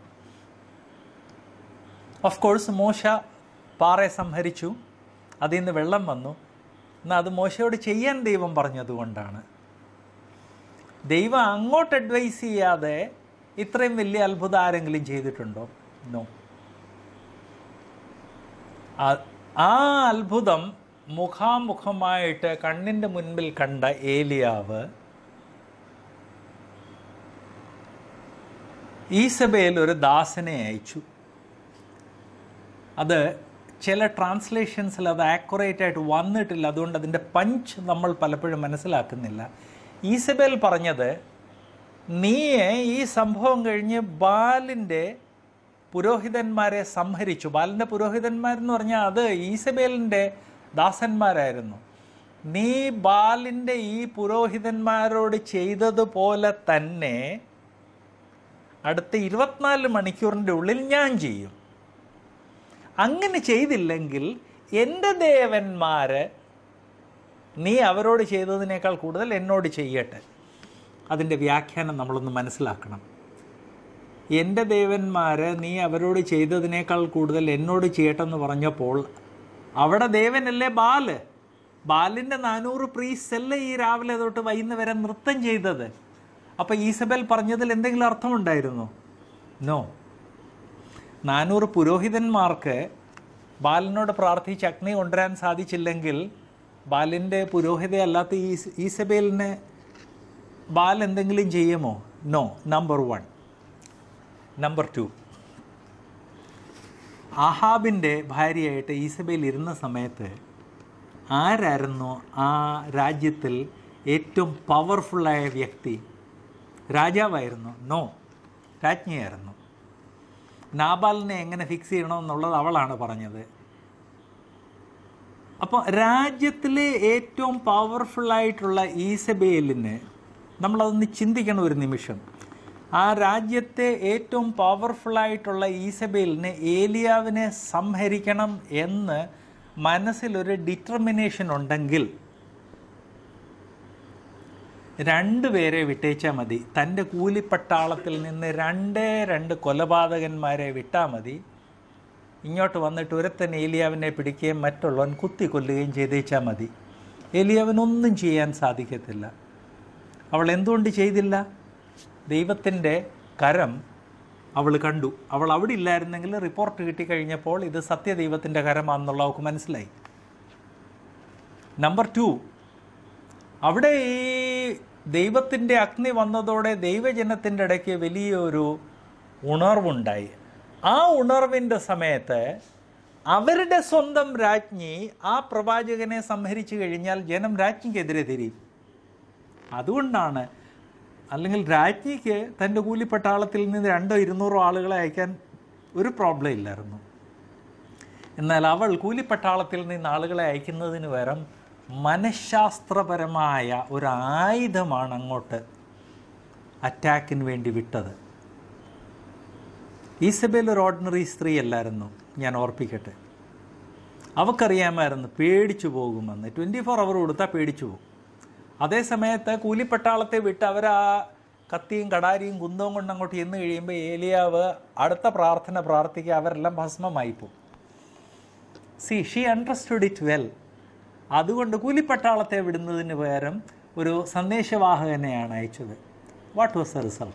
Speaker 1: ഓഫ് കോഴ്സ് മോശ പാറയെ സംഹരിച്ചു അതിൽ നിന്ന് വെള്ളം വന്നു എന്നാൽ അത് മോശയോട് ചെയ്യാൻ ദൈവം പറഞ്ഞതുകൊണ്ടാണ് ദൈവം അങ്ങോട്ട് അഡ്വൈസ് ചെയ്യാതെ ഇത്രയും വലിയ അത്ഭുതം ആരെങ്കിലും ചെയ്തിട്ടുണ്ടോ നോ ആ അത്ഭുതം മുഖാമുഖമായിട്ട് കണ്ണിൻ്റെ മുൻപിൽ കണ്ട ഏലിയാവ് ഈസബേൽ ഒരു ദാസനെ അയച്ചു അത് ചില ട്രാൻസ്ലേഷൻസിൽ അത് ആക്യുറേറ്റ് ആയിട്ട് വന്നിട്ടില്ല അതുകൊണ്ട് അതിൻ്റെ പഞ്ച് നമ്മൾ പലപ്പോഴും മനസ്സിലാക്കുന്നില്ല ഈസബേൽ പറഞ്ഞത് നീ ഈ സംഭവം കഴിഞ്ഞ് ബാലിൻ്റെ പുരോഹിതന്മാരെ സംഹരിച്ചു ബാലിൻ്റെ പുരോഹിതന്മാരെന്ന് പറഞ്ഞാൽ അത് ഈസബേലിൻ്റെ ദാസന്മാരായിരുന്നു നീ ബാലിൻ്റെ ഈ പുരോഹിതന്മാരോട് ചെയ്തതുപോലെ തന്നെ അടുത്ത ഇരുപത്തിനാല് മണിക്കൂറിൻ്റെ ഉള്ളിൽ ഞാൻ ചെയ്യും അങ്ങനെ ചെയ്തില്ലെങ്കിൽ എൻ്റെ ദേവന്മാർ നീ അവരോട് ചെയ്തതിനേക്കാൾ കൂടുതൽ എന്നോട് ചെയ്യട്ടെ അതിൻ്റെ വ്യാഖ്യാനം നമ്മളൊന്ന് മനസ്സിലാക്കണം എൻ്റെ ദേവന്മാർ നീ അവരോട് ചെയ്തതിനേക്കാൾ കൂടുതൽ എന്നോട് ചെയ്യട്ടെന്ന് പറഞ്ഞപ്പോൾ അവിടെ ദേവനല്ലേ ബാല് ബാലിൻ്റെ നാനൂറ് പ്രീസ് അല്ലേ ഈ രാവിലെ തൊട്ട് വൈകുന്ന വരെ നൃത്തം ചെയ്തത് അപ്പോൾ ഈസബൽ പറഞ്ഞതിൽ എന്തെങ്കിലും അർത്ഥമുണ്ടായിരുന്നോ നോ നാനൂറ് പുരോഹിതന്മാർക്ക് ബാലനോട് പ്രാർത്ഥിച്ച് അഗ്നി കൊണ്ടുവരാൻ സാധിച്ചില്ലെങ്കിൽ ബാലിൻ്റെ പുരോഹിതയല്ലാത്ത ഈ ഈസബേലിന് ബാൽ എന്തെങ്കിലും ചെയ്യുമോ no number one number two ആഹാബിൻ്റെ ഭാര്യയായിട്ട് ഈസബേൽ ഇരുന്ന സമയത്ത് ആരായിരുന്നു ആ രാജ്യത്തിൽ ഏറ്റവും പവർഫുള്ളായ വ്യക്തി രാജാവായിരുന്നു നോ രാജ്ഞിയായിരുന്നു നാബാലിനെ എങ്ങനെ ഫിക്സ് ചെയ്യണമെന്നുള്ളത് അവളാണ് പറഞ്ഞത് അപ്പോൾ രാജ്യത്തിലെ ഏറ്റവും പവർഫുള്ളായിട്ടുള്ള ഈസബേലിന് നമ്മളതൊന്ന് ചിന്തിക്കണം ഒരു നിമിഷം ആ രാജ്യത്തെ ഏറ്റവും പവർഫുള്ളായിട്ടുള്ള ഈസബേലിന് ഏലിയാവിനെ സംഹരിക്കണം എന്ന് മനസ്സിലൊരു ഡിറ്റർമിനേഷൻ ഉണ്ടെങ്കിൽ രണ്ടുപേരെ വിട്ടേച്ചാൽ മതി തൻ്റെ കൂലിപ്പട്ടാളത്തിൽ നിന്ന് രണ്ടേ രണ്ട് കൊലപാതകന്മാരെ വിട്ടാൽ മതി ഇങ്ങോട്ട് വന്നിട്ട് ഒരുത്തൻ ഏലിയാവിനെ പിടിക്കുകയും മറ്റുള്ളവൻ കുത്തി കൊല്ലുകയും ചെയ്തേച്ചാൽ മതി ഏലിയാവിനൊന്നും ചെയ്യാൻ സാധിക്കത്തില്ല അവൾ എന്തുകൊണ്ട് ചെയ്തില്ല ദൈവത്തിൻ്റെ കരം അവൾ കണ്ടു അവൾ അവിടെ ഇല്ലായിരുന്നെങ്കിൽ റിപ്പോർട്ട് കിട്ടിക്കഴിഞ്ഞപ്പോൾ ഇത് സത്യദൈവത്തിൻ്റെ കരമാണെന്നുള്ള അവൾക്ക് മനസ്സിലായി നമ്പർ ടു അവിടെ ഈ ദൈവത്തിൻ്റെ അഗ്നി വന്നതോടെ ദൈവജനത്തിൻ്റെ ഇടയ്ക്ക് വലിയൊരു ഉണർവുണ്ടായി ആ ഉണർവിൻ്റെ സമയത്ത് അവരുടെ സ്വന്തം രാജ്ഞി ആ പ്രവാചകനെ സംഹരിച്ചു കഴിഞ്ഞാൽ ജനം രാജ്ഞിക്കെതിരെ തിരിയും അതുകൊണ്ടാണ് അല്ലെങ്കിൽ രാജ്ഞിക്ക് തൻ്റെ കൂലിപ്പട്ടാളത്തിൽ നിന്ന് രണ്ടോ ഇരുന്നൂറോ ആളുകളെ അയക്കാൻ ഒരു പ്രോബ്ലം ഇല്ലായിരുന്നു എന്നാൽ അവൾ കൂലിപ്പട്ടാളത്തിൽ നിന്ന് ആളുകളെ അയക്കുന്നതിന് പകരം മനഃശാസ്ത്രപരമായ ഒരു ആയുധമാണ് അങ്ങോട്ട് അറ്റാക്കിന് വേണ്ടി വിട്ടത് ഈസബേൽ ഒരു ഓർഡിനറി സ്ത്രീ അല്ലായിരുന്നു ഞാൻ ഓർപ്പിക്കട്ടെ അവക്കറിയാമായിരുന്നു പേടിച്ചു പോകുമെന്ന് ട്വൻറ്റി ഫോർ അവർ കൊടുത്താൽ പേടിച്ചു പോകും അതേ സമയത്ത് കൂലിപ്പട്ടാളത്തെ വിട്ട് അവർ ആ കത്തിയും കടാരിയും കുന്തവും കൊണ്ട് അങ്ങോട്ട് ചെന്ന് കഴിയുമ്പോൾ ഏലിയാവ് അടുത്ത പ്രാർത്ഥന പ്രാർത്ഥിക്കുക അവരെല്ലാം ഭസ്മമായി പോകും see she understood it well അതുകൊണ്ട് കൂലിപ്പട്ടാളത്തെ വിടുന്നതിന് പകരം ഒരു സന്ദേശവാഹകനെയാണ് അയച്ചത് what was the result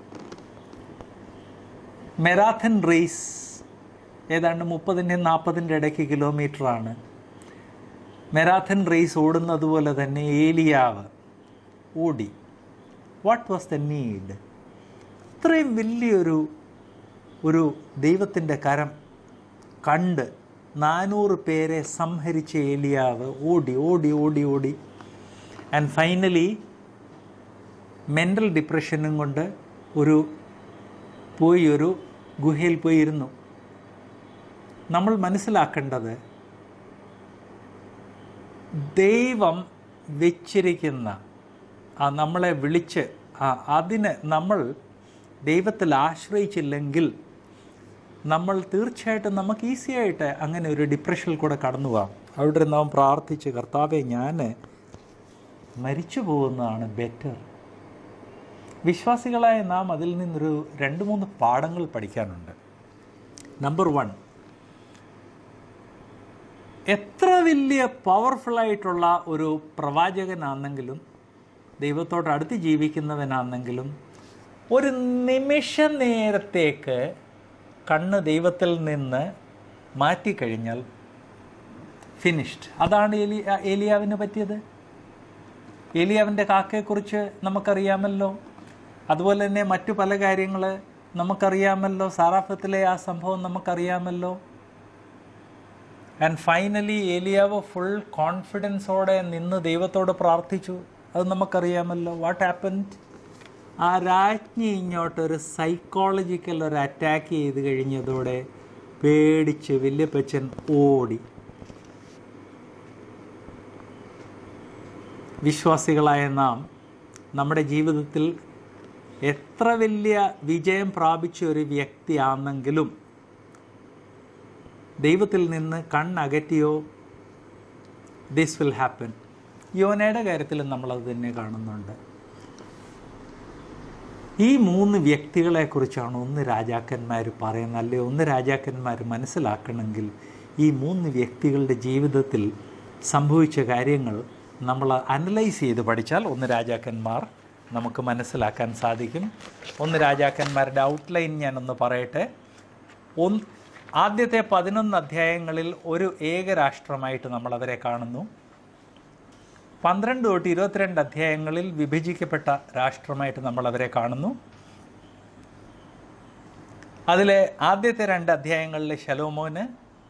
Speaker 1: marathon race ഏതാണ്ട് മുപ്പതിൻ്റെയും നാൽപ്പതിൻ്റെ ഇടയ്ക്ക് കിലോമീറ്ററാണ് മെറാഥൻ റേസ് ഓടുന്നത് പോലെ തന്നെ ഏലിയാവ് ഓടി വാട്ട് വാസ് ദ നീഡ് ഇത്രയും വലിയൊരു ഒരു ദൈവത്തിൻ്റെ കരം കണ്ട് നാനൂറ് പേരെ സംഹരിച്ച ഏലിയാവ് ഓടി ഓടി ഓടി ഓടി ആൻഡ് ഫൈനലി മെൻ്റൽ ഡിപ്രഷനും കൊണ്ട് ഒരു പോയി ഒരു ഗുഹയിൽ പോയി ഇരുന്നു നമ്മൾ മനസ്സിലാക്കേണ്ടത് ദൈവം വെച്ചിരിക്കുന്ന ആ നമ്മളെ വിളിച്ച് ആ അതിന് നമ്മൾ ദൈവത്തിൽ ആശ്രയിച്ചില്ലെങ്കിൽ നമ്മൾ തീർച്ചയായിട്ടും നമുക്ക് ഈസി ആയിട്ട് അങ്ങനെ ഒരു ഡിപ്രഷനിൽ കൂടെ കടന്നു പോകാം അവിടെ നാം പ്രാർത്ഥിച്ച് കർത്താവെ ഞാൻ മരിച്ചു പോകുന്നതാണ് ബെറ്റർ വിശ്വാസികളായ നാം അതിൽ നിന്നൊരു രണ്ട് മൂന്ന് പാഠങ്ങൾ പഠിക്കാനുണ്ട് നമ്പർ വൺ എത്ര വലിയ പവർഫുള്ളായിട്ടുള്ള ഒരു പ്രവാചകനാണെങ്കിലും ദൈവത്തോട് അടുത്ത് ജീവിക്കുന്നവനാണെങ്കിലും ഒരു നിമിഷ നേരത്തേക്ക് കണ്ണ് ദൈവത്തിൽ നിന്ന് മാറ്റിക്കഴിഞ്ഞാൽ ഫിനിഷ്ഡ് അതാണ് ഏലി ഏലിയാവിന് പറ്റിയത് ഏലിയാവിൻ്റെ കാക്കയെക്കുറിച്ച് നമുക്കറിയാമല്ലോ അതുപോലെ തന്നെ മറ്റു പല കാര്യങ്ങൾ നമുക്കറിയാമല്ലോ സാറാഫത്തിലെ ആ സംഭവം നമുക്കറിയാമല്ലോ ആൻഡ് ഫൈനലി ഏലിയാവ് ഫുൾ കോൺഫിഡൻസോടെ നിന്ന് ദൈവത്തോട് പ്രാർത്ഥിച്ചു അത് നമുക്കറിയാമല്ലോ വാട്ട് ഹാപ്പൻഡ് ആ രാജ്ഞി ഇങ്ങോട്ട് ഒരു സൈക്കോളജിക്കൽ ഒരു അറ്റാക്ക് ചെയ്ത് കഴിഞ്ഞതോടെ പേടിച്ച് വല്യപ്പച്ചൻ ഓടി വിശ്വാസികളായ നാം നമ്മുടെ ജീവിതത്തിൽ എത്ര വലിയ വിജയം പ്രാപിച്ച ഒരു വ്യക്തിയാണെങ്കിലും ദൈവത്തിൽ നിന്ന് കണ്ണകറ്റിയോ ദിസ് വിൽ ഹാപ്പൻ യോനയുടെ കാര്യത്തിലും നമ്മളത് തന്നെ കാണുന്നുണ്ട് ഈ മൂന്ന് വ്യക്തികളെക്കുറിച്ചാണ് ഒന്ന് രാജാക്കന്മാർ പറയുന്നത് അല്ലെ ഒന്ന് രാജാക്കന്മാർ മനസ്സിലാക്കണമെങ്കിൽ ഈ മൂന്ന് വ്യക്തികളുടെ ജീവിതത്തിൽ സംഭവിച്ച കാര്യങ്ങൾ നമ്മൾ അനലൈസ് ചെയ്ത് പഠിച്ചാൽ ഒന്ന് രാജാക്കന്മാർ നമുക്ക് മനസ്സിലാക്കാൻ സാധിക്കും ഒന്ന് രാജാക്കന്മാരുടെ ഔട്ട്ലൈൻ ഞാനൊന്ന് പറയട്ടെ ഒന്ന് ആദ്യത്തെ പതിനൊന്ന് അധ്യായങ്ങളിൽ ഒരു ഏകരാഷ്ട്രമായിട്ട് നമ്മൾ അവരെ കാണുന്നു പന്ത്രണ്ട് തൊട്ട് ഇരുപത്തിരണ്ട് അധ്യായങ്ങളിൽ വിഭജിക്കപ്പെട്ട രാഷ്ട്രമായിട്ട് നമ്മൾ അവരെ കാണുന്നു അതിലെ ആദ്യത്തെ രണ്ട് അധ്യായങ്ങളിൽ ശലോമോന്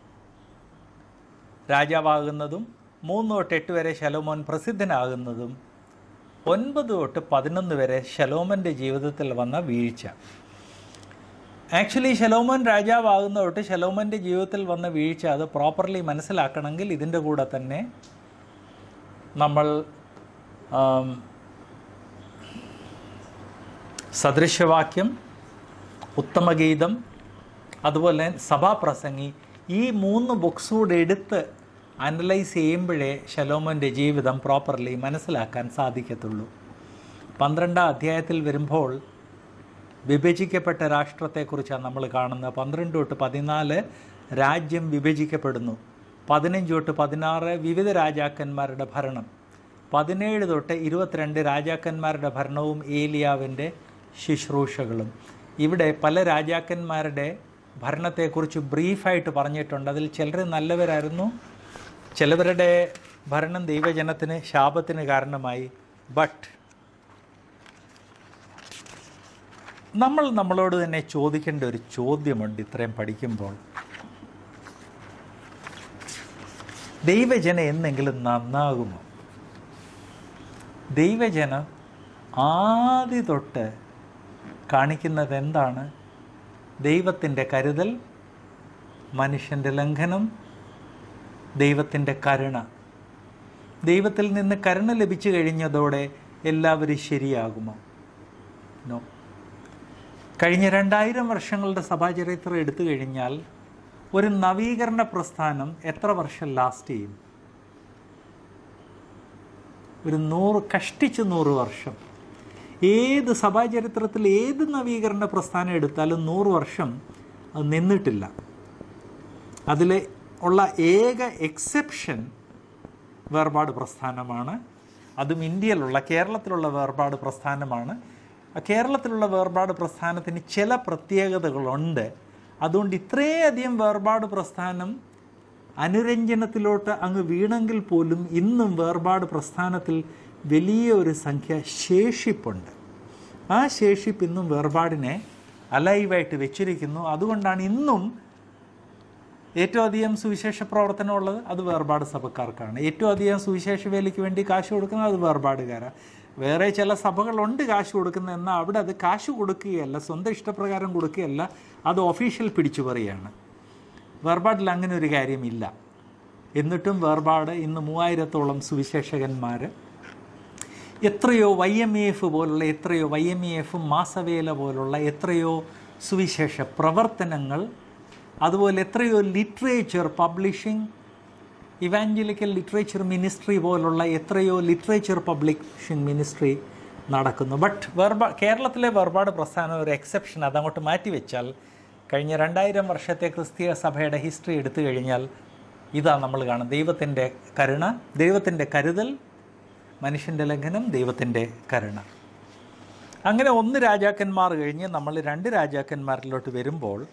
Speaker 1: രാജാവാകുന്നതും മൂന്ന് തൊട്ട് എട്ട് വരെ ശലോമോൻ പ്രസിദ്ധനാകുന്നതും ഒൻപത് തൊട്ട് പതിനൊന്ന് വരെ ശലോമൻ്റെ ജീവിതത്തിൽ വന്ന വീഴ്ച ആക്ച്വലി ശലോമോൻ രാജാവാകുന്ന തൊട്ട് ശലോമൻ്റെ ജീവിതത്തിൽ വന്ന വീഴ്ച അത് പ്രോപ്പർലി മനസ്സിലാക്കണമെങ്കിൽ ഇതിൻ്റെ കൂടെ തന്നെ നമ്മൾ ആം, സദൃശവാക്യം ഉത്തമഗീതം അതുപോലെ സഭാപ്രസംഗി ഈ മൂന്ന് ബുക്സ് കൂടെ എടുത്ത് അനലൈസ് ചെയ്യുമ്പോഴേ ശലോമൻ്റെ ജീവിതം പ്രോപ്പർലി മനസ്സിലാക്കാൻ സാധിക്കത്തുള്ളൂ പന്ത്രണ്ടാം അധ്യായത്തിൽ വരുമ്പോൾ വിഭജിക്കപ്പെട്ട രാഷ്ട്രത്തെക്കുറിച്ചാണ് നമ്മൾ കാണുന്നത് പന്ത്രണ്ട് തൊട്ട് പതിനാല് രാജ്യം വിഭജിക്കപ്പെടുന്നു പതിനഞ്ച് തൊട്ട് പതിനാറ് വിവിധ രാജാക്കന്മാരുടെ ഭരണം പതിനേഴ് തൊട്ട് ഇരുപത്തിരണ്ട് രാജാക്കന്മാരുടെ ഭരണവും ഏലിയാവിൻ്റെ ശുശ്രൂഷകളും ഇവിടെ പല രാജാക്കന്മാരുടെ ഭരണത്തെക്കുറിച്ച് ബ്രീഫായിട്ട് പറഞ്ഞിട്ടുണ്ട് അതിൽ ചിലർ നല്ലവരായിരുന്നു ചിലവരുടെ ഭരണം ദൈവജനത്തിന് ശാപത്തിന് കാരണമായി ബട്ട് നമ്മൾ നമ്മളോട് തന്നെ ചോദിക്കേണ്ട ഒരു ചോദ്യമുണ്ട് ഇത്രയും പഠിക്കുമ്പോൾ ദൈവജനം എന്നെങ്കിലും നന്നാകുമോ ദൈവജനം ആദ്യ തൊട്ട് കാണിക്കുന്നത് എന്താണ് ദൈവത്തിൻ്റെ കരുതൽ മനുഷ്യൻ്റെ ലംഘനം ദൈവത്തിൻ്റെ കരുണ ദൈവത്തിൽ നിന്ന് കരുണ ലഭിച്ചു കഴിഞ്ഞതോടെ എല്ലാവരും ശരിയാകുമോ നോ കഴിഞ്ഞ രണ്ടായിരം വർഷങ്ങളുടെ സഭാചരിത്രം എടുത്തു കഴിഞ്ഞാൽ ഒരു നവീകരണ പ്രസ്ഥാനം എത്ര വർഷം ലാസ്റ്റ് ചെയ്യും ഒരു നൂറ് കഷ്ടിച്ച് നൂറ് വർഷം ഏത് സഭാചരിത്രത്തിൽ ഏത് നവീകരണ പ്രസ്ഥാനം എടുത്താലും നൂറ് വർഷം അത് നിന്നിട്ടില്ല അതിൽ ഉള്ള ഏക എക്സെപ്ഷൻ വേർപാട് പ്രസ്ഥാനമാണ് അതും ഇന്ത്യയിലുള്ള കേരളത്തിലുള്ള വേർപാട് പ്രസ്ഥാനമാണ് ആ കേരളത്തിലുള്ള വേർപാട് പ്രസ്ഥാനത്തിന് ചില പ്രത്യേകതകളുണ്ട് അതുകൊണ്ട് ഇത്രയധികം വേർപാട് പ്രസ്ഥാനം അനുരഞ്ജനത്തിലോട്ട് അങ്ങ് വീണെങ്കിൽ പോലും ഇന്നും വേർപാട് പ്രസ്ഥാനത്തിൽ വലിയ ഒരു സംഖ്യ ശേഷിപ്പുണ്ട് ആ ശേഷിപ്പ് ഇന്നും വേർപാടിനെ അലൈവായിട്ട് വെച്ചിരിക്കുന്നു അതുകൊണ്ടാണ് ഇന്നും ഏറ്റവും അധികം സുവിശേഷ പ്രവർത്തനമുള്ളത് അത് വേർപാട് സഭക്കാർക്കാണ് ഏറ്റവും അധികം സുവിശേഷ വേലയ്ക്ക് വേണ്ടി കാശ് കൊടുക്കുന്നത് അത് വേർപാടുകാരാണ് വേറെ ചില സഭകളുണ്ട് കാശ് കൊടുക്കുന്നത് എന്നാൽ അവിടെ അത് കാശ് കൊടുക്കുകയല്ല സ്വന്തം ഇഷ്ടപ്രകാരം കൊടുക്കുകയല്ല അത് ഒഫീഷ്യൽ പിടിച്ചു പറയുകയാണ് വേർപാടിൽ അങ്ങനെ ഒരു കാര്യമില്ല എന്നിട്ടും വേർപാട് ഇന്ന് മൂവായിരത്തോളം സുവിശേഷകന്മാർ എത്രയോ വൈ എം ഇ എഫ് പോലുള്ള എത്രയോ വൈ എം ഇ എഫ് മാസവേല പോലുള്ള എത്രയോ സുവിശേഷ പ്രവർത്തനങ്ങൾ അതുപോലെ എത്രയോ literature publishing evangelical literature ministry പോലുള്ള എത്രയോ ലിറ്ററേച്ചർ പബ്ലിഷിംഗ് മിനിസ്ട്രി നടക്കുന്നു ബട്ട് വേർപാ കേരളത്തിലെ വേർപാട് പ്രസ്ഥാനം ഒരു എക്സെപ്ഷൻ അതങ്ങോട്ട് മാറ്റിവെച്ചാൽ കഴിഞ്ഞ രണ്ടായിരം വർഷത്തെ ക്രിസ്തീയ സഭയുടെ ഹിസ്റ്ററി എടുത്തു കഴിഞ്ഞാൽ ഇതാ നമ്മൾ കാണുന്നത് ദൈവത്തിൻ്റെ കരുണ ദൈവത്തിൻ്റെ കരുതൽ മനുഷ്യൻ്റെ ലംഘനം ദൈവത്തിൻ്റെ കരുണ അങ്ങനെ ഒന്ന് രാജാക്കന്മാർ കഴിഞ്ഞ് നമ്മൾ രണ്ട് രാജാക്കന്മാരിലോട്ട് വരുമ്പോൾ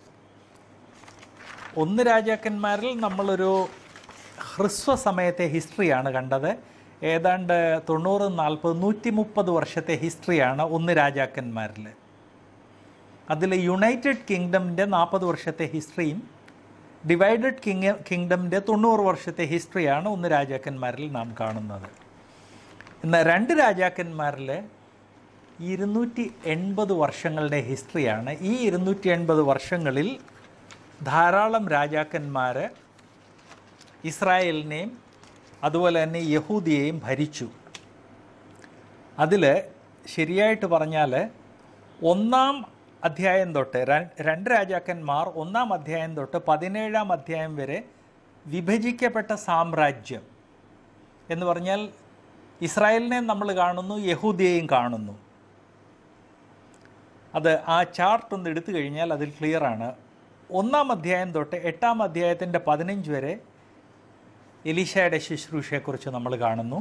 Speaker 1: ഒന്ന് രാജാക്കന്മാരിൽ നമ്മളൊരു ഹ്രസ്വ സമയത്തെ ഹിസ്റ്ററിയാണ് കണ്ടത് ഏതാണ്ട് തൊണ്ണൂറ് നാൽപ്പത് നൂറ്റി മുപ്പത് വർഷത്തെ ഹിസ്റ്ററിയാണ് ഒന്ന് രാജാക്കന്മാരിൽ അതിൽ യുണൈറ്റഡ് കിങ്ഡമിൻ്റെ നാൽപ്പത് വർഷത്തെ ഹിസ്റ്ററിയും ഡിവൈഡഡ് കിങ് കിങ്ഡമിൻ്റെ തൊണ്ണൂറ് വർഷത്തെ ഹിസ്റ്ററിയാണ് ഒന്ന് രാജാക്കന്മാരിൽ നാം കാണുന്നത് എന്നാൽ രണ്ട് രാജാക്കന്മാരിൽ ഇരുന്നൂറ്റി എൺപത് വർഷങ്ങളുടെ ഹിസ്റ്ററിയാണ് ഈ ഇരുന്നൂറ്റി എൺപത് വർഷങ്ങളിൽ ധാരാളം രാജാക്കന്മാർ ഇസ്രായേലിനെയും അതുപോലെ തന്നെ യഹൂദിയെയും ഭരിച്ചു അതിൽ ശരിയായിട്ട് പറഞ്ഞാൽ ഒന്നാം അധ്യായം തൊട്ട് ര- രണ്ട് രാജാക്കന്മാർ ഒന്നാം അധ്യായം തൊട്ട് പതിനേഴാം അധ്യായം വരെ വിഭജിക്കപ്പെട്ട സാമ്രാജ്യം എന്ന് പറഞ്ഞാൽ ഇസ്രായേലിനെ നമ്മൾ കാണുന്നു യഹൂദിയെയും കാണുന്നു അത് ആ ചാർട്ട് ഒന്ന് എടുത്തു കഴിഞ്ഞാൽ അതിൽ ക്ലിയറാണ് ഒന്നാം അധ്യായം തൊട്ട് എട്ടാം അധ്യായത്തിൻ്റെ പതിനഞ്ച് വരെ എലീഷയുടെ ശുശ്രൂഷയെക്കുറിച്ച് നമ്മൾ കാണുന്നു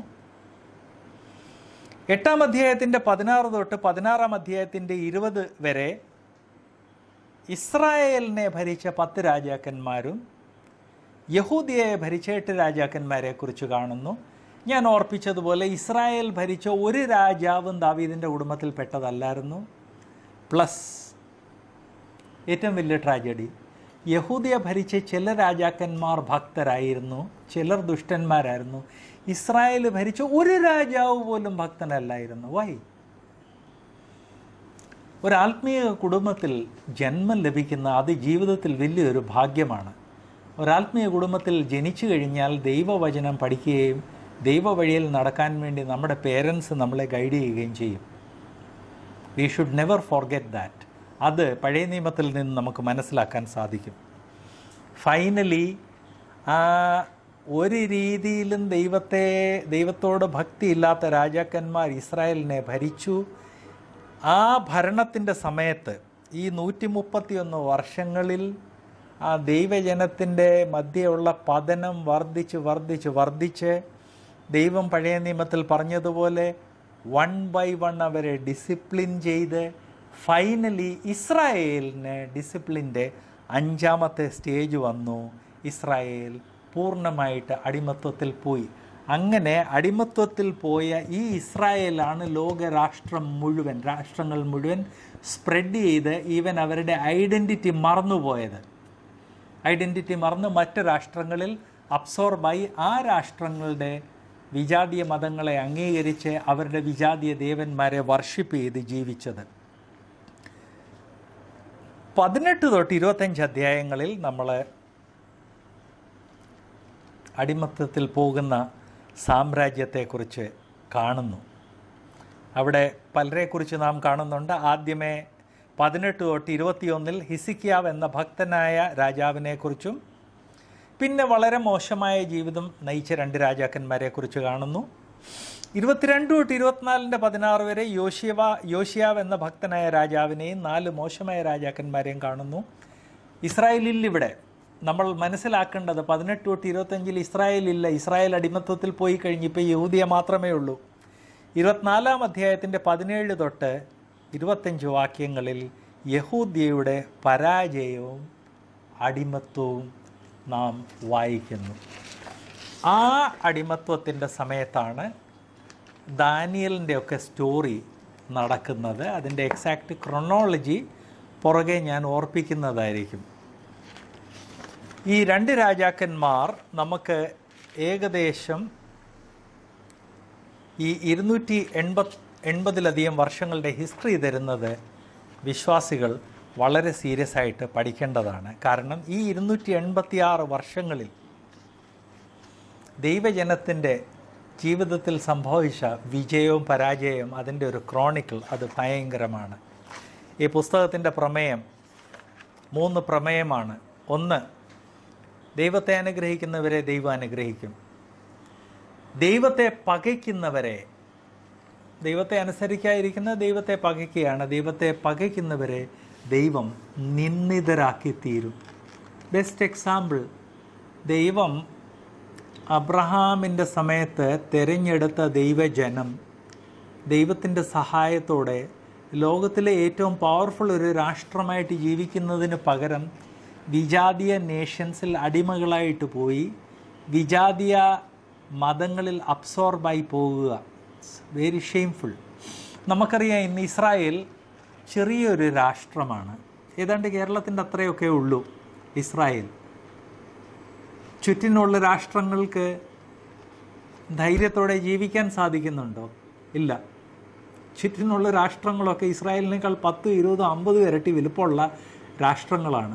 Speaker 1: എട്ടാം അധ്യായത്തിൻ്റെ പതിനാറ് തൊട്ട് പതിനാറാം അധ്യായത്തിൻ്റെ ഇരുപത് വരെ ഇസ്രായേലിനെ ഭരിച്ച പത്ത് രാജാക്കന്മാരും യഹൂദിയെ ഭരിച്ച എട്ട് രാജാക്കന്മാരെ കുറിച്ച് കാണുന്നു ഞാൻ ഓർപ്പിച്ചതുപോലെ ഇസ്രായേൽ ഭരിച്ച ഒരു രാജാവും ദാവീദിൻ്റെ കുടുംബത്തിൽപ്പെട്ടതല്ലായിരുന്നു പ്ലസ് ഏറ്റവും വലിയ ട്രാജഡി യഹൂദിയ ഭരിച്ച ചില രാജാക്കന്മാർ ഭക്തരായിരുന്നു ചിലർ ദുഷ്ടന്മാരായിരുന്നു ഇസ്രായേൽ ഭരിച്ച ഒരു രാജാവ് പോലും ഭക്തനല്ലായിരുന്നു വൈ ഒരു ആത്മീയ കുടുംബത്തിൽ ജന്മം ലഭിക്കുന്ന അത് ജീവിതത്തിൽ വലിയൊരു ഭാഗ്യമാണ് ഒരാത്മീയ കുടുംബത്തിൽ ജനിച്ചു കഴിഞ്ഞാൽ ദൈവവചനം പഠിക്കുകയും ദൈവവഴിയിൽ നടക്കാൻ വേണ്ടി നമ്മുടെ പേരൻസ് നമ്മളെ ഗൈഡ് ചെയ്യുകയും ചെയ്യും we should never forget that അത് പഴയ നിയമത്തിൽ നിന്ന് നമുക്ക് മനസ്സിലാക്കാൻ സാധിക്കും ഫൈനലി ഒരു രീതിയിലും ദൈവത്തെ ദൈവത്തോട് ഭക്തിയില്ലാത്ത രാജാക്കന്മാർ ഇസ്രായേലിനെ ഭരിച്ചു ആ ഭരണത്തിൻ്റെ സമയത്ത് ഈ നൂറ്റി മുപ്പത്തിയൊന്ന് വർഷങ്ങളിൽ ആ ദൈവജനത്തിൻ്റെ മധ്യയുള്ള പതനം വർദ്ധിച്ച് വർദ്ധിച്ച് വർദ്ധിച്ച് ദൈവം പഴയ നിയമത്തിൽ പറഞ്ഞതുപോലെ വൺ ബൈ വൺ അവരെ ഡിസിപ്ലിൻ ചെയ്ത് ഫൈനലി ഇസ്രായേലിന് ഡിസിപ്ലിൻ്റെ അഞ്ചാമത്തെ സ്റ്റേജ് വന്നു ഇസ്രായേൽ പൂർണ്ണമായിട്ട് അടിമത്വത്തിൽ പോയി അങ്ങനെ അടിമത്വത്തിൽ പോയ ഈ ഇസ്രായേലാണ് ലോകരാഷ്ട്രം മുഴുവൻ രാഷ്ട്രങ്ങൾ മുഴുവൻ സ്പ്രെഡ് ചെയ്ത് ഈവൻ അവരുടെ ഐഡൻറ്റിറ്റി മറന്നുപോയത് ഐഡൻറ്റിറ്റി മറന്ന് മറ്റ് രാഷ്ട്രങ്ങളിൽ അബ്സോർബായി ആ രാഷ്ട്രങ്ങളുടെ വിജാതീയ മതങ്ങളെ അംഗീകരിച്ച് അവരുടെ വിജാതീയ ദേവന്മാരെ വർഷിപ്പ് ചെയ്ത് ജീവിച്ചത് പതിനെട്ട് തൊട്ട് ഇരുപത്തഞ്ച് അധ്യായങ്ങളിൽ നമ്മൾ അടിമത്തത്തിൽ പോകുന്ന സാമ്രാജ്യത്തെക്കുറിച്ച് കാണുന്നു അവിടെ പലരെക്കുറിച്ച് നാം കാണുന്നുണ്ട് ആദ്യമേ പതിനെട്ട് തൊട്ട് ഇരുപത്തിയൊന്നിൽ ഹിസിക്കിയാവ് എന്ന ഭക്തനായ രാജാവിനെക്കുറിച്ചും പിന്നെ വളരെ മോശമായ ജീവിതം നയിച്ച രണ്ട് രാജാക്കന്മാരെക്കുറിച്ച് കാണുന്നു ഇരുപത്തിരണ്ട് തൊട്ട് ഇരുപത്തിനാലിൻ്റെ പതിനാറ് വരെ യോശിയവ യോശിയാവ് എന്ന ഭക്തനായ രാജാവിനെയും നാല് മോശമായ രാജാക്കന്മാരെയും കാണുന്നു ഇസ്രായേലിൽ ഇവിടെ നമ്മൾ മനസ്സിലാക്കേണ്ടത് പതിനെട്ട് തൊട്ട് ഇരുപത്തഞ്ചിൽ ഇസ്രായേലില്ല ഇസ്രായേൽ അടിമത്വത്തിൽ പോയി കഴിഞ്ഞിപ്പോൾ യഹൂദിയ മാത്രമേ ഉള്ളൂ ഇരുപത്തിനാലാം അധ്യായത്തിൻ്റെ പതിനേഴ് തൊട്ട് ഇരുപത്തഞ്ച് വാക്യങ്ങളിൽ യഹൂദ്യയുടെ പരാജയവും അടിമത്വവും നാം വായിക്കുന്നു ആ അടിമത്വത്തിൻ്റെ സമയത്താണ് ദാനിയലിൻ്റെ ഒക്കെ സ്റ്റോറി നടക്കുന്നത് അതിൻ്റെ എക്സാക്റ്റ് ക്രൊണോളജി പുറകെ ഞാൻ ഓർപ്പിക്കുന്നതായിരിക്കും ഈ രണ്ട് രാജാക്കന്മാർ നമുക്ക് ഏകദേശം ഈ ഇരുന്നൂറ്റി എൺപത് എൺപതിലധികം വർഷങ്ങളുടെ ഹിസ്റ്ററി തരുന്നത് വിശ്വാസികൾ വളരെ സീരിയസ് ആയിട്ട് പഠിക്കേണ്ടതാണ് കാരണം ഈ ഇരുന്നൂറ്റി എൺപത്തി ആറ് വർഷങ്ങളിൽ ദൈവജനത്തിൻ്റെ ജീവിതത്തിൽ സംഭവിച്ച വിജയവും പരാജയവും അതിൻ്റെ ഒരു ക്രോണിക്കിൾ അത് ഭയങ്കരമാണ് ഈ പുസ്തകത്തിൻ്റെ പ്രമേയം മൂന്ന് പ്രമേയമാണ് ഒന്ന് ദൈവത്തെ അനുഗ്രഹിക്കുന്നവരെ ദൈവം അനുഗ്രഹിക്കും ദൈവത്തെ പകയ്ക്കുന്നവരെ ദൈവത്തെ അനുസരിക്കാതിരിക്കുന്ന ദൈവത്തെ പകയ്ക്കുകയാണ് ദൈവത്തെ പകയ്ക്കുന്നവരെ ദൈവം നിന്ദിതരാക്കി തീരും ബെസ്റ്റ് എക്സാമ്പിൾ ദൈവം അബ്രഹാമിൻ്റെ സമയത്ത് തിരഞ്ഞെടുത്ത ദൈവജനം ദൈവത്തിൻ്റെ സഹായത്തോടെ ലോകത്തിലെ ഏറ്റവും പവർഫുൾ ഒരു രാഷ്ട്രമായിട്ട് ജീവിക്കുന്നതിന് പകരം വിജാതീയ നേഷൻസിൽ അടിമകളായിട്ട് പോയി വിജാതീയ മതങ്ങളിൽ അബ്സോർബായി പോകുക വെരി ഷെയിംഫുൾ നമുക്കറിയാം ഇന്ന് ഇസ്രായേൽ ചെറിയൊരു രാഷ്ട്രമാണ് ഏതാണ്ട് കേരളത്തിൻ്റെ അത്രയൊക്കെ ഉള്ളൂ ഇസ്രായേൽ ചുറ്റിനുള്ള രാഷ്ട്രങ്ങൾക്ക് ധൈര്യത്തോടെ ജീവിക്കാൻ സാധിക്കുന്നുണ്ടോ ഇല്ല ചുറ്റിനുള്ള രാഷ്ട്രങ്ങളൊക്കെ ഇസ്രായേലിനേക്കാൾ പത്ത് ഇരുപത് അമ്പത് ഇരട്ടി വലുപ്പമുള്ള രാഷ്ട്രങ്ങളാണ്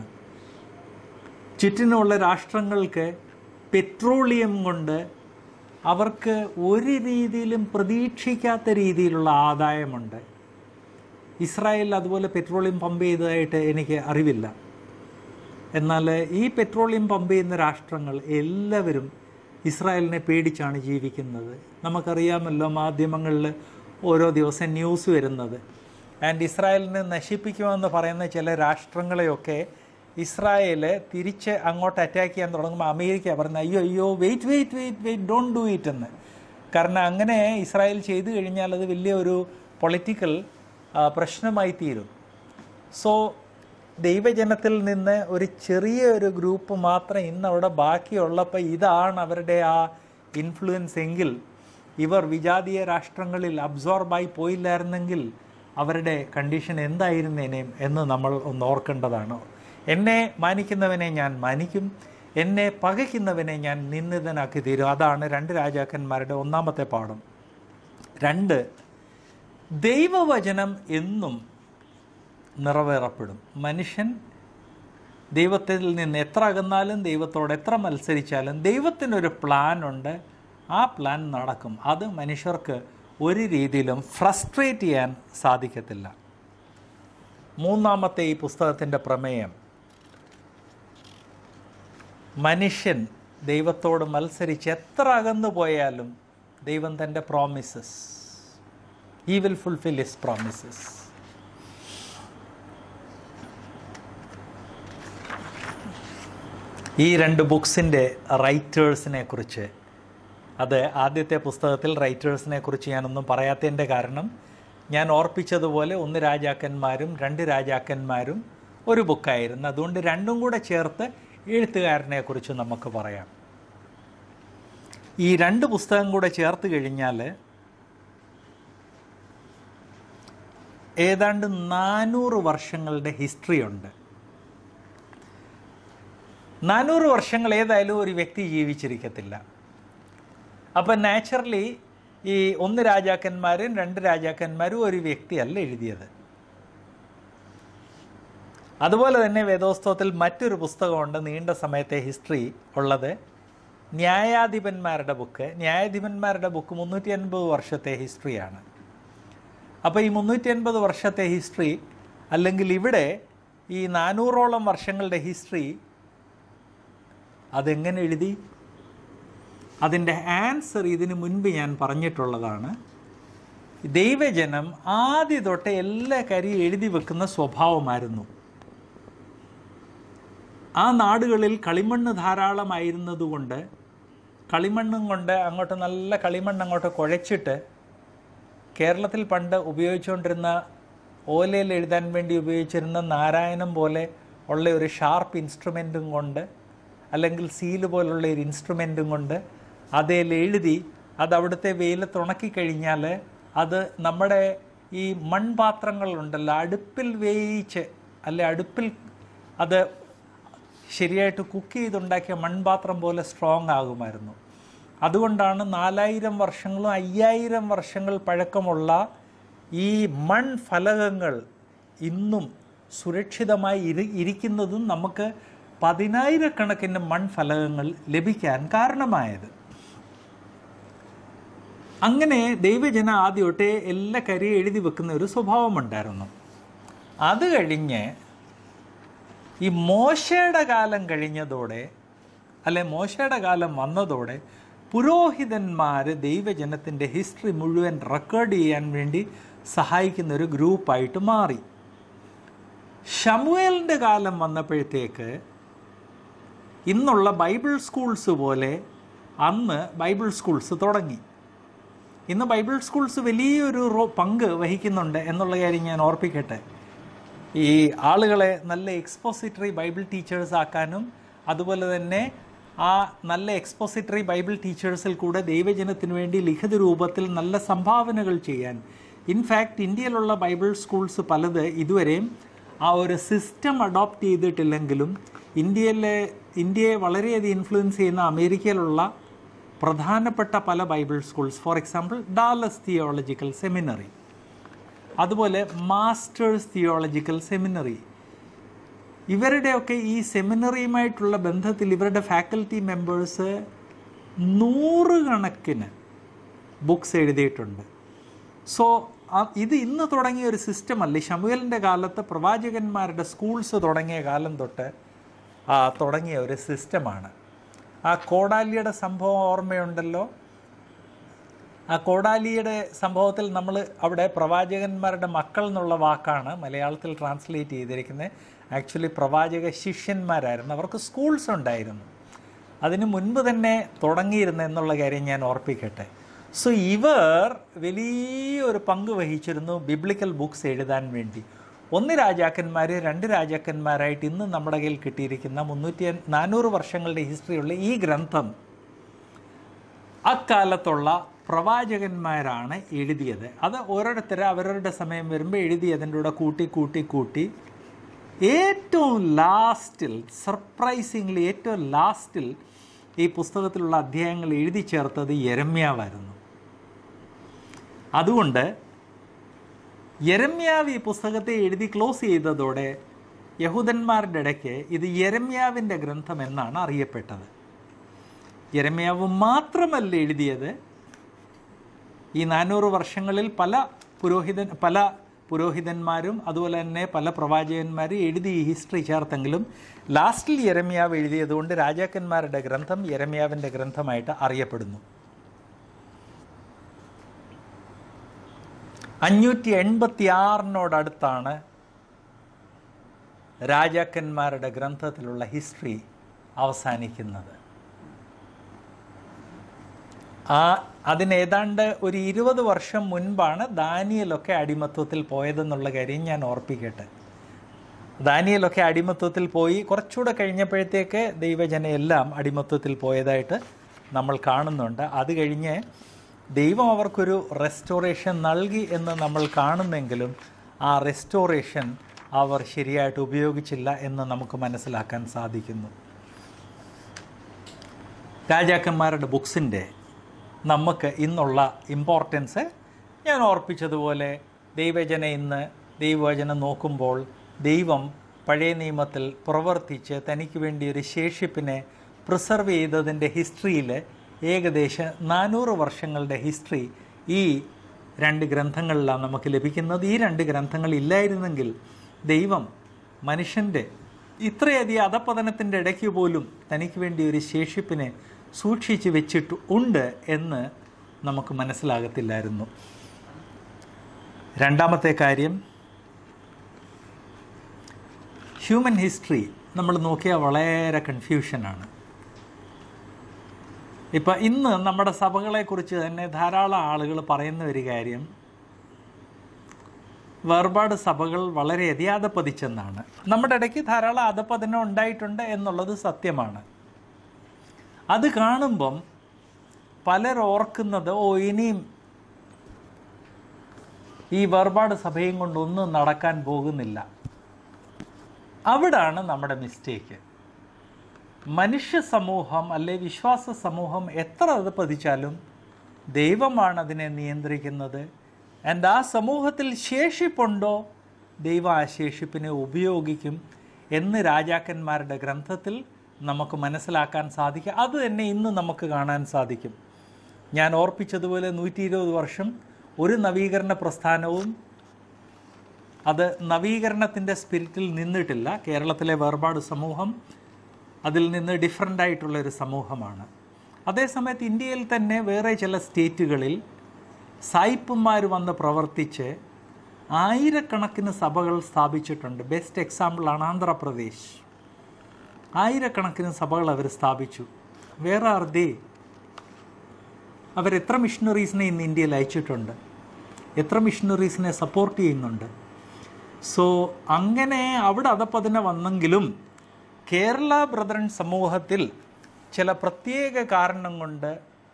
Speaker 1: ചുറ്റിനുള്ള രാഷ്ട്രങ്ങൾക്ക് പെട്രോളിയം കൊണ്ട് അവർക്ക് ഒരു രീതിയിലും പ്രതീക്ഷിക്കാത്ത രീതിയിലുള്ള ആദായമുണ്ട് ഇസ്രായേലിൽ അതുപോലെ പെട്രോളിയം പമ്പ് ചെയ്തതായിട്ട് എനിക്ക് അറിവില്ല എന്നാൽ ഈ പെട്രോളിയം പമ്പ് ചെയ്യുന്ന രാഷ്ട്രങ്ങൾ എല്ലാവരും ഇസ്രായേലിനെ പേടിച്ചാണ് ജീവിക്കുന്നത് നമുക്കറിയാമല്ലോ മാധ്യമങ്ങളിൽ ഓരോ ദിവസം ന്യൂസ് വരുന്നത് ആൻഡ് ഇസ്രായേലിനെ നശിപ്പിക്കുമെന്ന് പറയുന്ന ചില രാഷ്ട്രങ്ങളെയൊക്കെ ഇസ്രായേൽ തിരിച്ച് അങ്ങോട്ട് അറ്റാക്ക് ചെയ്യാൻ തുടങ്ങുമ്പോൾ അമേരിക്ക പറഞ്ഞ അയ്യോ അയ്യോ wait wait wait wait don't do it എന്ന് കാരണം അങ്ങനെ ഇസ്രായേൽ ചെയ്തു കഴിഞ്ഞാൽ അത് വലിയ ഒരു പൊളിറ്റിക്കൽ പ്രശ്നമായി തീരും സോ ദൈവജനത്തിൽ നിന്ന് ഒരു ചെറിയ ഒരു ഗ്രൂപ്പ് മാത്രം ഇന്ന് അവിടെ ബാക്കിയുള്ളപ്പോൾ ഇതാണ് അവരുടെ ആ ഇൻഫ്ലുവൻസ് എങ്കിൽ ഇവർ വിജാതീയ രാഷ്ട്രങ്ങളിൽ അബ്സോർബായി പോയില്ലായിരുന്നെങ്കിൽ അവരുടെ കണ്ടീഷൻ എന്തായിരുന്നേനേം എന്ന് നമ്മൾ ഒന്ന് ഓർക്കേണ്ടതാണ് എന്നെ മാനിക്കുന്നവനെ ഞാൻ മാനിക്കും എന്നെ പകയ്ക്കുന്നവനെ ഞാൻ നിന്ദിതനാക്കി തീരും അതാണ് രണ്ട് രാജാക്കന്മാരുടെ ഒന്നാമത്തെ പാഠം രണ്ട് ദൈവവചനം എന്നും നിറവേറപ്പെടും മനുഷ്യൻ ദൈവത്തിൽ നിന്ന് എത്ര അകന്നാലും ദൈവത്തോട് എത്ര മത്സരിച്ചാലും ദൈവത്തിനൊരു പ്ലാൻ ഉണ്ട് ആ പ്ലാൻ നടക്കും അത് മനുഷ്യർക്ക് ഒരു രീതിയിലും ഫ്രസ്ട്രേറ്റ് ചെയ്യാൻ സാധിക്കത്തില്ല മൂന്നാമത്തെ ഈ പുസ്തകത്തിൻ്റെ പ്രമേയം മനുഷ്യൻ ദൈവത്തോട് മത്സരിച്ച് എത്ര അകന്നു പോയാലും ദൈവം തൻ്റെ പ്രോമിസസ് ഈ വിൽ ഫുൾഫിൽ ഹിസ് പ്രോമിസസ് ഈ രണ്ട് ബുക്സിൻ്റെ റൈറ്റേഴ്സിനെ കുറിച്ച് അത് ആദ്യത്തെ പുസ്തകത്തിൽ റൈറ്റേഴ്സിനെ കുറിച്ച് ഞാനൊന്നും പറയാത്തതിൻ്റെ കാരണം ഞാൻ ഓർപ്പിച്ചതുപോലെ ഒന്ന് രാജാക്കന്മാരും രണ്ട് രാജാക്കന്മാരും ഒരു ബുക്കായിരുന്നു അതുകൊണ്ട് രണ്ടും കൂടെ ചേർത്ത് എഴുത്തുകാരനെ കുറിച്ച് നമുക്ക് പറയാം ഈ രണ്ട് പുസ്തകം കൂടെ ചേർത്ത് കഴിഞ്ഞാൽ ഏതാണ്ട് നാനൂറ് വർഷങ്ങളുടെ ഹിസ്റ്ററി ഉണ്ട് നാനൂറ് വർഷങ്ങൾ ഏതായാലും ഒരു വ്യക്തി ജീവിച്ചിരിക്കത്തില്ല അപ്പം നാച്ചുറലി ഈ ഒന്ന് രാജാക്കന്മാരും രണ്ട് രാജാക്കന്മാരും ഒരു വ്യക്തിയല്ല എഴുതിയത് അതുപോലെ തന്നെ വേദോസ്തവത്തിൽ മറ്റൊരു പുസ്തകമുണ്ട് നീണ്ട സമയത്തെ ഹിസ്റ്ററി ഉള്ളത് ന്യായാധിപന്മാരുടെ ബുക്ക് ന്യായാധിപന്മാരുടെ ബുക്ക് മുന്നൂറ്റി അൻപത് വർഷത്തെ ഹിസ്റ്ററിയാണ് അപ്പോൾ ഈ മുന്നൂറ്റി അൻപത് വർഷത്തെ ഹിസ്റ്ററി അല്ലെങ്കിൽ ഇവിടെ ഈ നാനൂറോളം വർഷങ്ങളുടെ ഹിസ്റ്ററി അതെങ്ങനെ എഴുതി അതിൻ്റെ ആൻസർ ഇതിന് മുൻപ് ഞാൻ പറഞ്ഞിട്ടുള്ളതാണ് ദൈവജനം ആദ്യ തൊട്ട് എല്ലാ കാര്യം എഴുതി വെക്കുന്ന സ്വഭാവമായിരുന്നു ആ നാടുകളിൽ കളിമണ്ണ് ധാരാളമായിരുന്നതുകൊണ്ട് കളിമണ്ണും കൊണ്ട് അങ്ങോട്ട് നല്ല കളിമണ്ണ് അങ്ങോട്ട് കുഴച്ചിട്ട് കേരളത്തിൽ പണ്ട് ഉപയോഗിച്ചുകൊണ്ടിരുന്ന ഓലയിൽ എഴുതാൻ വേണ്ടി ഉപയോഗിച്ചിരുന്ന നാരായണം പോലെ ഉള്ള ഒരു ഷാർപ്പ് ഇൻസ്ട്രുമെൻറ്റും കൊണ്ട് അല്ലെങ്കിൽ സീല് പോലുള്ള ഒരു ഇൻസ്ട്രുമെൻറ്റും കൊണ്ട് അതിൽ എഴുതി അത് അവിടുത്തെ വെയിലത്ത് ഉണക്കിക്കഴിഞ്ഞാൽ അത് നമ്മുടെ ഈ മൺപാത്രങ്ങളുണ്ടല്ലോ അടുപ്പിൽ വേയിച്ച് അല്ലെ അടുപ്പിൽ അത് ശരിയായിട്ട് കുക്ക് ചെയ്തുണ്ടാക്കിയ മൺപാത്രം പോലെ സ്ട്രോങ് ആകുമായിരുന്നു അതുകൊണ്ടാണ് നാലായിരം വർഷങ്ങളും അയ്യായിരം വർഷങ്ങൾ പഴക്കമുള്ള ഈ മൺഫലകങ്ങൾ ഇന്നും സുരക്ഷിതമായി ഇരി ഇരിക്കുന്നതും നമുക്ക് പതിനായിരക്കണക്കിന് മൺഫലകങ്ങൾ ലഭിക്കാൻ കാരണമായത് അങ്ങനെ ദൈവജന ആദ്യമൊട്ടെ എല്ലാ കാര്യം എഴുതി വെക്കുന്ന ഒരു സ്വഭാവമുണ്ടായിരുന്നു അത് കഴിഞ്ഞ് ഈ മോശയുടെ കാലം കഴിഞ്ഞതോടെ അല്ലെ മോശയുടെ കാലം വന്നതോടെ പുരോഹിതന്മാർ ദൈവജനത്തിൻ്റെ ഹിസ്റ്ററി മുഴുവൻ റെക്കോർഡ് ചെയ്യാൻ വേണ്ടി സഹായിക്കുന്ന ഒരു ഗ്രൂപ്പായിട്ട് മാറി ഷമുവേലിൻ്റെ കാലം വന്നപ്പോഴത്തേക്ക് ഇന്നുള്ള ബൈബിൾ സ്കൂൾസ് പോലെ അന്ന് ബൈബിൾ സ്കൂൾസ് തുടങ്ങി ഇന്ന് ബൈബിൾ സ്കൂൾസ് വലിയൊരു റോ പങ്ക് വഹിക്കുന്നുണ്ട് എന്നുള്ള കാര്യം ഞാൻ ഓർപ്പിക്കട്ടെ ഈ ആളുകളെ നല്ല എക്സ്പോസിറ്ററി ബൈബിൾ ടീച്ചേഴ്സ് ആക്കാനും അതുപോലെ തന്നെ ആ നല്ല എക്സ്പോസിറ്ററി ബൈബിൾ ടീച്ചേഴ്സിൽ കൂടെ ദൈവജനത്തിന് വേണ്ടി ലിഖിത രൂപത്തിൽ നല്ല സംഭാവനകൾ ചെയ്യാൻ ഇൻഫാക്റ്റ് ഇന്ത്യയിലുള്ള ബൈബിൾ സ്കൂൾസ് പലത് ഇതുവരെയും ആ ഒരു സിസ്റ്റം അഡോപ്റ്റ് ചെയ്തിട്ടില്ലെങ്കിലും ഇന്ത്യയിലെ ഇന്ത്യയെ വളരെയധികം ഇൻഫ്ലുവൻസ് ചെയ്യുന്ന അമേരിക്കയിലുള്ള പ്രധാനപ്പെട്ട പല Bible schools for example Dallas theological seminary അതുപോലെ മാസ്റ്റേഴ്സ് തിയോളജിക്കൽ സെമിനറി ഇവരുടെയൊക്കെ ഈ സെമിനറിയുമായിട്ടുള്ള ബന്ധത്തിൽ ഇവരുടെ ഫാക്കൽറ്റി മെമ്പേഴ്സ് നൂറുകണക്കിന് ബുക്സ് എഴുതിയിട്ടുണ്ട് സോ ഇത് ഇന്ന് തുടങ്ങിയ ഒരു സിസ്റ്റം അല്ല ഷമുവലിൻ്റെ കാലത്ത് പ്രവാചകന്മാരുടെ സ്കൂൾസ് തുടങ്ങിയ കാലം തൊട്ട് ആ, തുടങ്ങിയ ഒരു സിസ്റ്റമാണ് ആ കോടാലിയുടെ സംഭവം ഓർമ്മയുണ്ടല്ലോ ആ കോടാലിയുടെ സംഭവത്തിൽ നമ്മൾ അവിടെ പ്രവാചകന്മാരുടെ മക്കൾ എന്നുള്ള വാക്കാണ് മലയാളത്തിൽ ട്രാൻസ്ലേറ്റ് ചെയ്തിരിക്കുന്നത് ആക്ച്വലി പ്രവാചക ശിഷ്യന്മാരായിരുന്നു അവർക്ക് സ്കൂൾസ് ഉണ്ടായിരുന്നു അതിന് മുൻപ് തന്നെ തുടങ്ങിയിരുന്നു എന്നുള്ള കാര്യം ഞാൻ ഓർപ്പിക്കട്ടെ സോ ഇവർ വലിയൊരു പങ്ക് വഹിച്ചിരുന്നു ബിബ്ലിക്കൽ ബുക്സ് എഴുതാൻ വേണ്ടി ഒന്ന് രാജാക്കന്മാർ രണ്ട് രാജാക്കന്മാരായിട്ട് ഇന്ന് നമ്മുടെ കയ്യിൽ കിട്ടിയിരിക്കുന്ന മുന്നൂറ്റി നാനൂറ് വർഷങ്ങളുടെ ഹിസ്റ്ററിയുള്ള ഈ ഗ്രന്ഥം അക്കാലത്തുള്ള പ്രവാചകന്മാരാണ് എഴുതിയത് അത് ഓരോരുത്തർ അവരവരുടെ സമയം വരുമ്പോൾ എഴുതി അതിൻ്റെ കൂടെ കൂട്ടി കൂട്ടി കൂട്ടി ഏറ്റവും ലാസ്റ്റിൽ സർപ്രൈസിംഗ്ലി ഏറ്റവും ലാസ്റ്റിൽ ഈ പുസ്തകത്തിലുള്ള അധ്യായങ്ങൾ എഴുതി ചേർത്തത് യരമ്യാവായിരുന്നു അതുകൊണ്ട് യരമ്യാവ് ഈ പുസ്തകത്തെ എഴുതി ക്ലോസ് ചെയ്തതോടെ യഹൂദന്മാരുടെ ഇടയ്ക്ക് ഇത് യരമ്യാവിൻ്റെ ഗ്രന്ഥം എന്നാണ് അറിയപ്പെട്ടത് യരമ്യാവ് മാത്രമല്ല എഴുതിയത് ഈ നാനൂറ് വർഷങ്ങളിൽ പല പുരോഹിതൻ പല പുരോഹിതന്മാരും അതുപോലെ തന്നെ പല പ്രവാചകന്മാരും എഴുതി ഈ ഹിസ്റ്ററി ചേർത്തെങ്കിലും ലാസ്റ്റിൽ യരമ്യാവ് എഴുതിയതുകൊണ്ട് രാജാക്കന്മാരുടെ ഗ്രന്ഥം യരമ്യാവിൻ്റെ ഗ്രന്ഥമായിട്ട് അറിയപ്പെടുന്നു അഞ്ഞൂറ്റി എൺപത്തി ആറിനോടടുത്താണ് രാജാക്കന്മാരുടെ ഗ്രന്ഥത്തിലുള്ള ഹിസ്റ്ററി അവസാനിക്കുന്നത് ആ അതിന് ഏതാണ്ട് ഒരു ഇരുപത് വർഷം മുൻപാണ് ദാനിയലൊക്കെ അടിമത്വത്തിൽ പോയതെന്നുള്ള കാര്യം ഞാൻ ഓർപ്പിക്കട്ടെ ദാനിയലൊക്കെ അടിമത്വത്തിൽ പോയി കുറച്ചുകൂടെ കഴിഞ്ഞപ്പോഴത്തേക്ക് ദൈവജന എല്ലാം അടിമത്വത്തിൽ പോയതായിട്ട് നമ്മൾ കാണുന്നുണ്ട് അത് കഴിഞ്ഞ് ദൈവം അവർക്കൊരു റെസ്റ്റോറേഷൻ നൽകി എന്ന് നമ്മൾ കാണുന്നെങ്കിലും ആ റെസ്റ്റോറേഷൻ അവർ ശരിയായിട്ട് ഉപയോഗിച്ചില്ല എന്ന് നമുക്ക് മനസ്സിലാക്കാൻ സാധിക്കുന്നു രാജാക്കന്മാരുടെ ബുക്സിൻ്റെ നമുക്ക് ഇന്നുള്ള ഇമ്പോർട്ടൻസ് ഞാൻ ഓർപ്പിച്ചതുപോലെ ദൈവജന ഇന്ന് ദൈവവചനം നോക്കുമ്പോൾ ദൈവം പഴയ നിയമത്തിൽ പ്രവർത്തിച്ച് തനിക്ക് വേണ്ടി ഒരു ശേഷിപ്പിനെ പ്രിസർവ് ചെയ്തതിൻ്റെ ഹിസ്റ്ററിയിൽ ഏകദേശം നാനൂറ് വർഷങ്ങളുടെ ഹിസ്റ്ററി ഈ രണ്ട് ഗ്രന്ഥങ്ങളിലാണ് നമുക്ക് ലഭിക്കുന്നത് ഈ രണ്ട് ഗ്രന്ഥങ്ങൾ ഇല്ലായിരുന്നെങ്കിൽ ദൈവം മനുഷ്യൻ്റെ ഇത്രയധികം അധപതനത്തിൻ്റെ ഇടയ്ക്ക് പോലും തനിക്ക് വേണ്ടി ഒരു ശേഷിപ്പിനെ സൂക്ഷിച്ച് വെച്ചിട്ട് ഉണ്ട് എന്ന് നമുക്ക് മനസ്സിലാകത്തില്ലായിരുന്നു രണ്ടാമത്തെ കാര്യം ഹ്യൂമൻ ഹിസ്റ്ററി നമ്മൾ നോക്കിയാൽ വളരെ കൺഫ്യൂഷനാണ് ഇപ്പം ഇന്ന് നമ്മുടെ സഭകളെക്കുറിച്ച് തന്നെ ധാരാളം ആളുകൾ പറയുന്ന ഒരു കാര്യം വേർപാട് സഭകൾ വളരെ അധിയാധപ്പതിച്ചെന്നാണ് നമ്മുടെ ഇടയ്ക്ക് ധാരാളം അധപ്പതനം ഉണ്ടായിട്ടുണ്ട് എന്നുള്ളത് സത്യമാണ് അത് കാണുമ്പം പലർ ഓർക്കുന്നത് ഓ ഇനിയും ഈ വേർപാട് സഭയും കൊണ്ടൊന്നും നടക്കാൻ പോകുന്നില്ല അവിടാണ് നമ്മുടെ മിസ്റ്റേക്ക് മനുഷ്യ സമൂഹം അല്ലെ വിശ്വാസ സമൂഹം എത്ര അത് പതിച്ചാലും ദൈവമാണ് അതിനെ നിയന്ത്രിക്കുന്നത് ആൻഡ് ആ സമൂഹത്തിൽ ശേഷിപ്പുണ്ടോ ദൈവം ആ ശേഷിപ്പിനെ ഉപയോഗിക്കും എന്ന് രാജാക്കന്മാരുടെ ഗ്രന്ഥത്തിൽ നമുക്ക് മനസ്സിലാക്കാൻ സാധിക്കും അത് തന്നെ ഇന്ന് നമുക്ക് കാണാൻ സാധിക്കും ഞാൻ ഓർപ്പിച്ചതുപോലെ നൂറ്റി ഇരുപത് വർഷം ഒരു നവീകരണ പ്രസ്ഥാനവും അത് നവീകരണത്തിൻ്റെ സ്പിരിറ്റിൽ നിന്നിട്ടില്ല കേരളത്തിലെ വേർപാട് സമൂഹം അതിൽ നിന്ന് ഡിഫറൻ്റ് ആയിട്ടുള്ള ഒരു സമൂഹമാണ് അതേസമയത്ത് ഇന്ത്യയിൽ തന്നെ വേറെ ചില സ്റ്റേറ്റുകളിൽ സായിപ്പന്മാർ വന്ന് പ്രവർത്തിച്ച് ആയിരക്കണക്കിന് സഭകൾ സ്ഥാപിച്ചിട്ടുണ്ട് ബെസ്റ്റ് എക്സാമ്പിളാണ് ആന്ധ്രാപ്രദേശ് ആയിരക്കണക്കിന് സഭകൾ അവർ സ്ഥാപിച്ചു വേറെ അർദേ അവരെത്ര മിഷണറീസിനെ ഇന്ന് ഇന്ത്യയിൽ അയച്ചിട്ടുണ്ട് എത്ര മിഷണറീസിനെ സപ്പോർട്ട് ചെയ്യുന്നുണ്ട് സോ അങ്ങനെ അവിടെ അതപ്പതിനെ വന്നെങ്കിലും കേരള ബ്രദറൻ സമൂഹത്തിൽ ചില പ്രത്യേക കാരണം കൊണ്ട്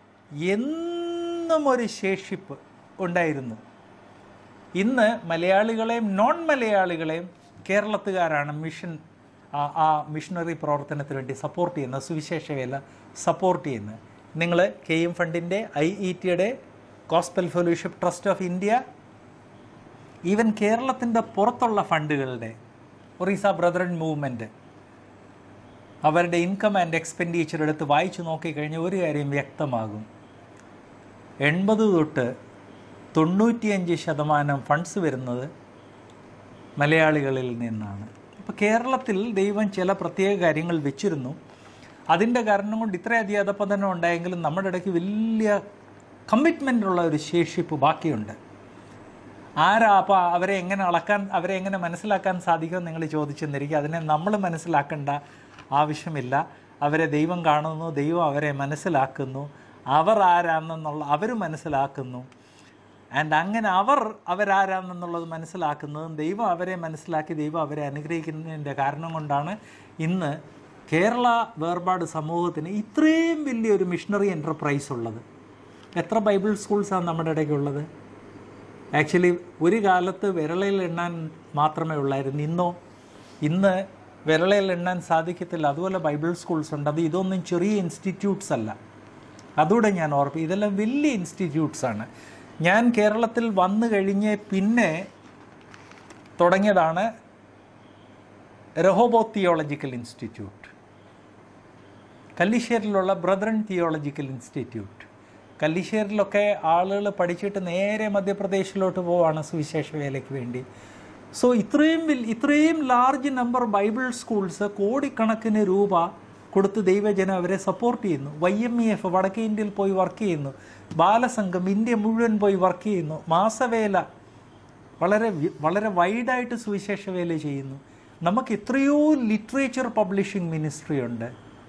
Speaker 1: എന്നും ഒരു ശേഷിപ്പ് ഉണ്ടായിരുന്നു ഇന്ന് മലയാളികളെയും നോൺ മലയാളികളെയും കേരളത്തുകാരാണ് മിഷൻ ആ ആ മിഷണറി പ്രവർത്തനത്തിന് വേണ്ടി സപ്പോർട്ട് ചെയ്യുന്നത് സുവിശേഷ വേല സപ്പോർട്ട് ചെയ്യുന്നത് നിങ്ങൾ കെ എം ഫണ്ടിൻ്റെ ഐ ഇ ടിയുടെ gospel fellowship trust of India even കേരളത്തിൻ്റെ പുറത്തുള്ള ഫണ്ടുകളുടെ ഒറീസ ബ്രദറൻ മൂവ്മെൻറ്റ് അവരുടെ ഇൻകം ആൻഡ് എക്സ്പെൻഡിച്ചർ എടുത്ത് വായിച്ചു നോക്കിക്കഴിഞ്ഞാൽ ഒരു കാര്യം വ്യക്തമാകും എൺപത് തൊട്ട് തൊണ്ണൂറ്റിയഞ്ച് ശതമാനം ഫണ്ട്സ് വരുന്നത് മലയാളികളിൽ നിന്നാണ് ഇപ്പോൾ കേരളത്തിൽ ദൈവം ചില പ്രത്യേക കാര്യങ്ങൾ വെച്ചിരുന്നു അതിൻ്റെ കാരണം കൊണ്ട് ഇത്രയധികം അധപ്പതനം ഉണ്ടായെങ്കിലും നമ്മുടെ ഇടയ്ക്ക് വലിയ കമ്മിറ്റ്മെൻ്റ് ഉള്ള ഒരു ശേഷിപ്പ് ബാക്കിയുണ്ട് ആരാ അപ്പോൾ അവരെ എങ്ങനെ അളക്കാൻ അവരെ എങ്ങനെ മനസ്സിലാക്കാൻ സാധിക്കുമെന്ന് നിങ്ങൾ ചോദിച്ചെന്നിരിക്കും അതിനെ നമ്മൾ മനസ്സിലാക്കേണ്ട ആവശ്യമില്ല അവരെ ദൈവം കാണുന്നു ദൈവം അവരെ മനസ്സിലാക്കുന്നു അവർ ആരാണെന്നുള്ള അവർ മനസ്സിലാക്കുന്നു ആൻഡ് അങ്ങനെ അവർ അവരാരാണെന്നുള്ളത് മനസ്സിലാക്കുന്നതും ദൈവം അവരെ മനസ്സിലാക്കി ദൈവം അവരെ അനുഗ്രഹിക്കുന്നതിൻ്റെ കാരണം കൊണ്ടാണ് ഇന്ന് കേരള വേർപാട് സമൂഹത്തിന് ഇത്രയും വലിയൊരു മിഷണറി എൻ്റർപ്രൈസ് ഉള്ളത് എത്ര ബൈബിൾ സ്കൂൾസാണ് നമ്മുടെ ഇടയ്ക്കുള്ളത് ആക്ച്വലി ഒരു കാലത്ത് വിരളയിൽ എണ്ണാൻ മാത്രമേ ഉള്ളായിരുന്നു ഇന്നോ ഇന്ന് വിരളയിൽ എണ്ണാൻ സാധിക്കത്തില്ല അതുപോലെ ബൈബിൾ സ്കൂൾസ് ഉണ്ട് അത് ഇതൊന്നും ചെറിയ ഇൻസ്റ്റിറ്റ്യൂട്ട്സ് അല്ല അതുകൂടെ ഞാൻ ഓർപ്പ് ഇതെല്ലാം വലിയ ഇൻസ്റ്റിറ്റ്യൂട്ട്സ് ആണ് ഞാൻ കേരളത്തിൽ വന്നു കഴിഞ്ഞ് പിന്നെ തുടങ്ങിയതാണ് രഹോബോ തിയോളജിക്കൽ ഇൻസ്റ്റിറ്റ്യൂട്ട് കല്ലിശ്ശേരിലുള്ള ബ്രദറൻ തിയോളജിക്കൽ ഇൻസ്റ്റിറ്റ്യൂട്ട് കല്ലിശ്ശേരിലൊക്കെ ആളുകൾ പഠിച്ചിട്ട് നേരെ മധ്യപ്രദേശിലോട്ട് പോവാണ് സുവിശേഷ വേലയ്ക്ക് വേണ്ടി സോ ഇത്രയും വലി ഇത്രയും ലാർജ് നമ്പർ ബൈബിൾ സ്കൂൾസ് കോടിക്കണക്കിന് രൂപ കൊടുത്ത് ദൈവജനം അവരെ സപ്പോർട്ട് ചെയ്യുന്നു വൈ എം ഇ എഫ് വടക്കേ ഇന്ത്യയിൽ പോയി വർക്ക് ചെയ്യുന്നു ബാലസംഘം ഇന്ത്യ മുഴുവൻ പോയി വർക്ക് ചെയ്യുന്നു മാസവേല വളരെ വി- വളരെ വൈഡായിട്ട് സുവിശേഷ വേല ചെയ്യുന്നു നമുക്ക് എത്രയോ ലിറ്ററേച്ചർ പബ്ലിഷിംഗ് മിനിസ്ട്രി ഉണ്ട്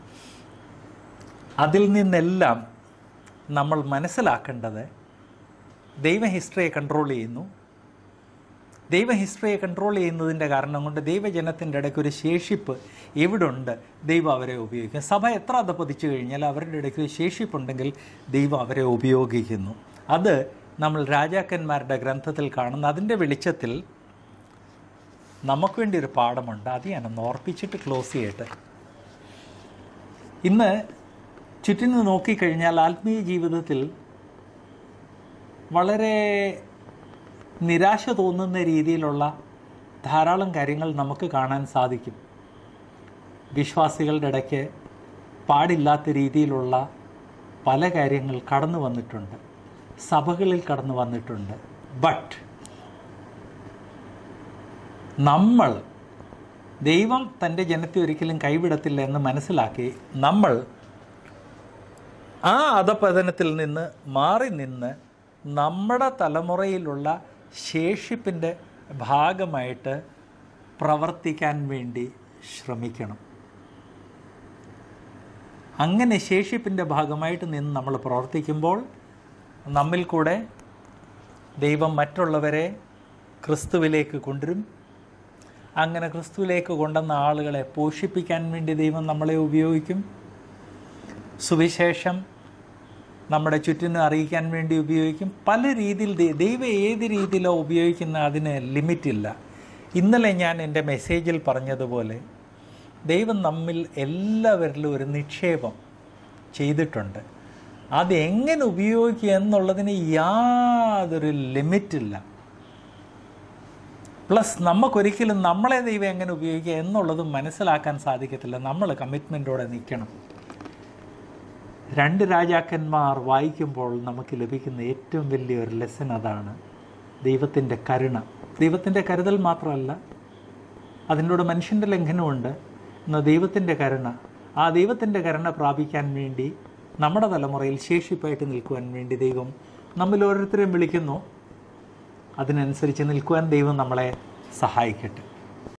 Speaker 1: അതിൽ നിന്നെല്ലാം നമ്മൾ മനസ്സിലാക്കേണ്ടത് ദൈവ ഹിസ്റ്ററിയെ കൺട്രോൾ ചെയ്യുന്നു ദൈവ ഹിസ്റ്ററിയെ കൺട്രോൾ ചെയ്യുന്നതിൻ്റെ കാരണം കൊണ്ട് ദൈവജനത്തിൻ്റെ ഇടയ്ക്ക് ഒരു ശേഷിപ്പ് എവിടെ ഉണ്ട് ദൈവം അവരെ ഉപയോഗിക്കും സഭ എത്ര അധപ്പതിച്ചു കഴിഞ്ഞാൽ അവരുടെ ഇടയ്ക്ക് ഒരു ശേഷിപ്പുണ്ടെങ്കിൽ ദൈവം അവരെ ഉപയോഗിക്കുന്നു അത് നമ്മൾ രാജാക്കന്മാരുടെ ഗ്രന്ഥത്തിൽ കാണുന്ന അതിൻ്റെ വെളിച്ചത്തിൽ നമുക്ക് വേണ്ടി ഒരു പാഠമുണ്ട് അത് ഞാനൊന്ന് ഓർപ്പിച്ചിട്ട് ക്ലോസ് ചെയ്യട്ടെ ഇന്ന് ചുറ്റിന് നോക്കിക്കഴിഞ്ഞാൽ ആത്മീയ ജീവിതത്തിൽ വളരെ നിരാശ തോന്നുന്ന രീതിയിലുള്ള ധാരാളം കാര്യങ്ങൾ നമുക്ക് കാണാൻ സാധിക്കും വിശ്വാസികളുടെ ഇടയ്ക്ക് പാടില്ലാത്ത രീതിയിലുള്ള പല കാര്യങ്ങൾ കടന്നു വന്നിട്ടുണ്ട് സഭകളിൽ കടന്നു വന്നിട്ടുണ്ട് ബട്ട് നമ്മൾ ദൈവം തൻ്റെ ജനത്തെ ഒരിക്കലും കൈവിടത്തില്ല എന്ന് മനസ്സിലാക്കി നമ്മൾ ആ അധപതനത്തിൽ നിന്ന് മാറി നിന്ന് നമ്മുടെ തലമുറയിലുള്ള ശേഷിപ്പിൻ്റെ ഭാഗമായിട്ട് പ്രവർത്തിക്കാൻ വേണ്ടി ശ്രമിക്കണം അങ്ങനെ ശേഷിപ്പിൻ്റെ ഭാഗമായിട്ട് നിന്ന് നമ്മൾ പ്രവർത്തിക്കുമ്പോൾ നമ്മിൽ കൂടെ ദൈവം മറ്റുള്ളവരെ ക്രിസ്തുവിലേക്ക് കൊണ്ടുവരും അങ്ങനെ ക്രിസ്തുവിലേക്ക് കൊണ്ടുവന്ന ആളുകളെ പോഷിപ്പിക്കാൻ വേണ്ടി ദൈവം നമ്മളെ ഉപയോഗിക്കും സുവിശേഷം നമ്മുടെ ചുറ്റിനും അറിയിക്കാൻ വേണ്ടി ഉപയോഗിക്കും പല രീതിയിൽ ദൈ- ദൈവം ഏത് രീതിയിലോ ഉപയോഗിക്കുന്ന അതിന് ലിമിറ്റില്ല ഇന്നലെ ഞാൻ എൻ്റെ മെസ്സേജിൽ പറഞ്ഞതുപോലെ ദൈവം നമ്മിൽ എല്ലാവരിലും ഒരു നിക്ഷേപം ചെയ്തിട്ടുണ്ട് അത് എങ്ങനെ ഉപയോഗിക്കുക എന്നുള്ളതിന് യാതൊരു ലിമിറ്റില്ല പ്ലസ് നമുക്കൊരിക്കലും നമ്മളെ ദൈവം എങ്ങനെ ഉപയോഗിക്കുക എന്നുള്ളതും മനസ്സിലാക്കാൻ സാധിക്കത്തില്ല നമ്മൾ കമ്മിറ്റ്മെൻറ്റോടെ നിൽക്കണം രണ്ട് രാജാക്കന്മാർ വായിക്കുമ്പോൾ നമുക്ക് ലഭിക്കുന്ന ഏറ്റവും വലിയൊരു ലെസൺ അതാണ് ദൈവത്തിൻ്റെ കരുണ ദൈവത്തിൻ്റെ കരുതൽ മാത്രമല്ല അതിനോട് മനുഷ്യൻ്റെ ലംഘനമുണ്ട് എന്നാൽ ദൈവത്തിൻ്റെ കരുണ ആ ദൈവത്തിൻ്റെ കരുണ പ്രാപിക്കാൻ വേണ്ടി നമ്മുടെ തലമുറയിൽ ശേഷിപ്പായിട്ട് നിൽക്കുവാൻ വേണ്ടി ദൈവം നമ്മിൽ ഓരോരുത്തരെയും വിളിക്കുന്നു അതിനനുസരിച്ച് നിൽക്കുവാൻ ദൈവം നമ്മളെ സഹായിക്കട്ടെ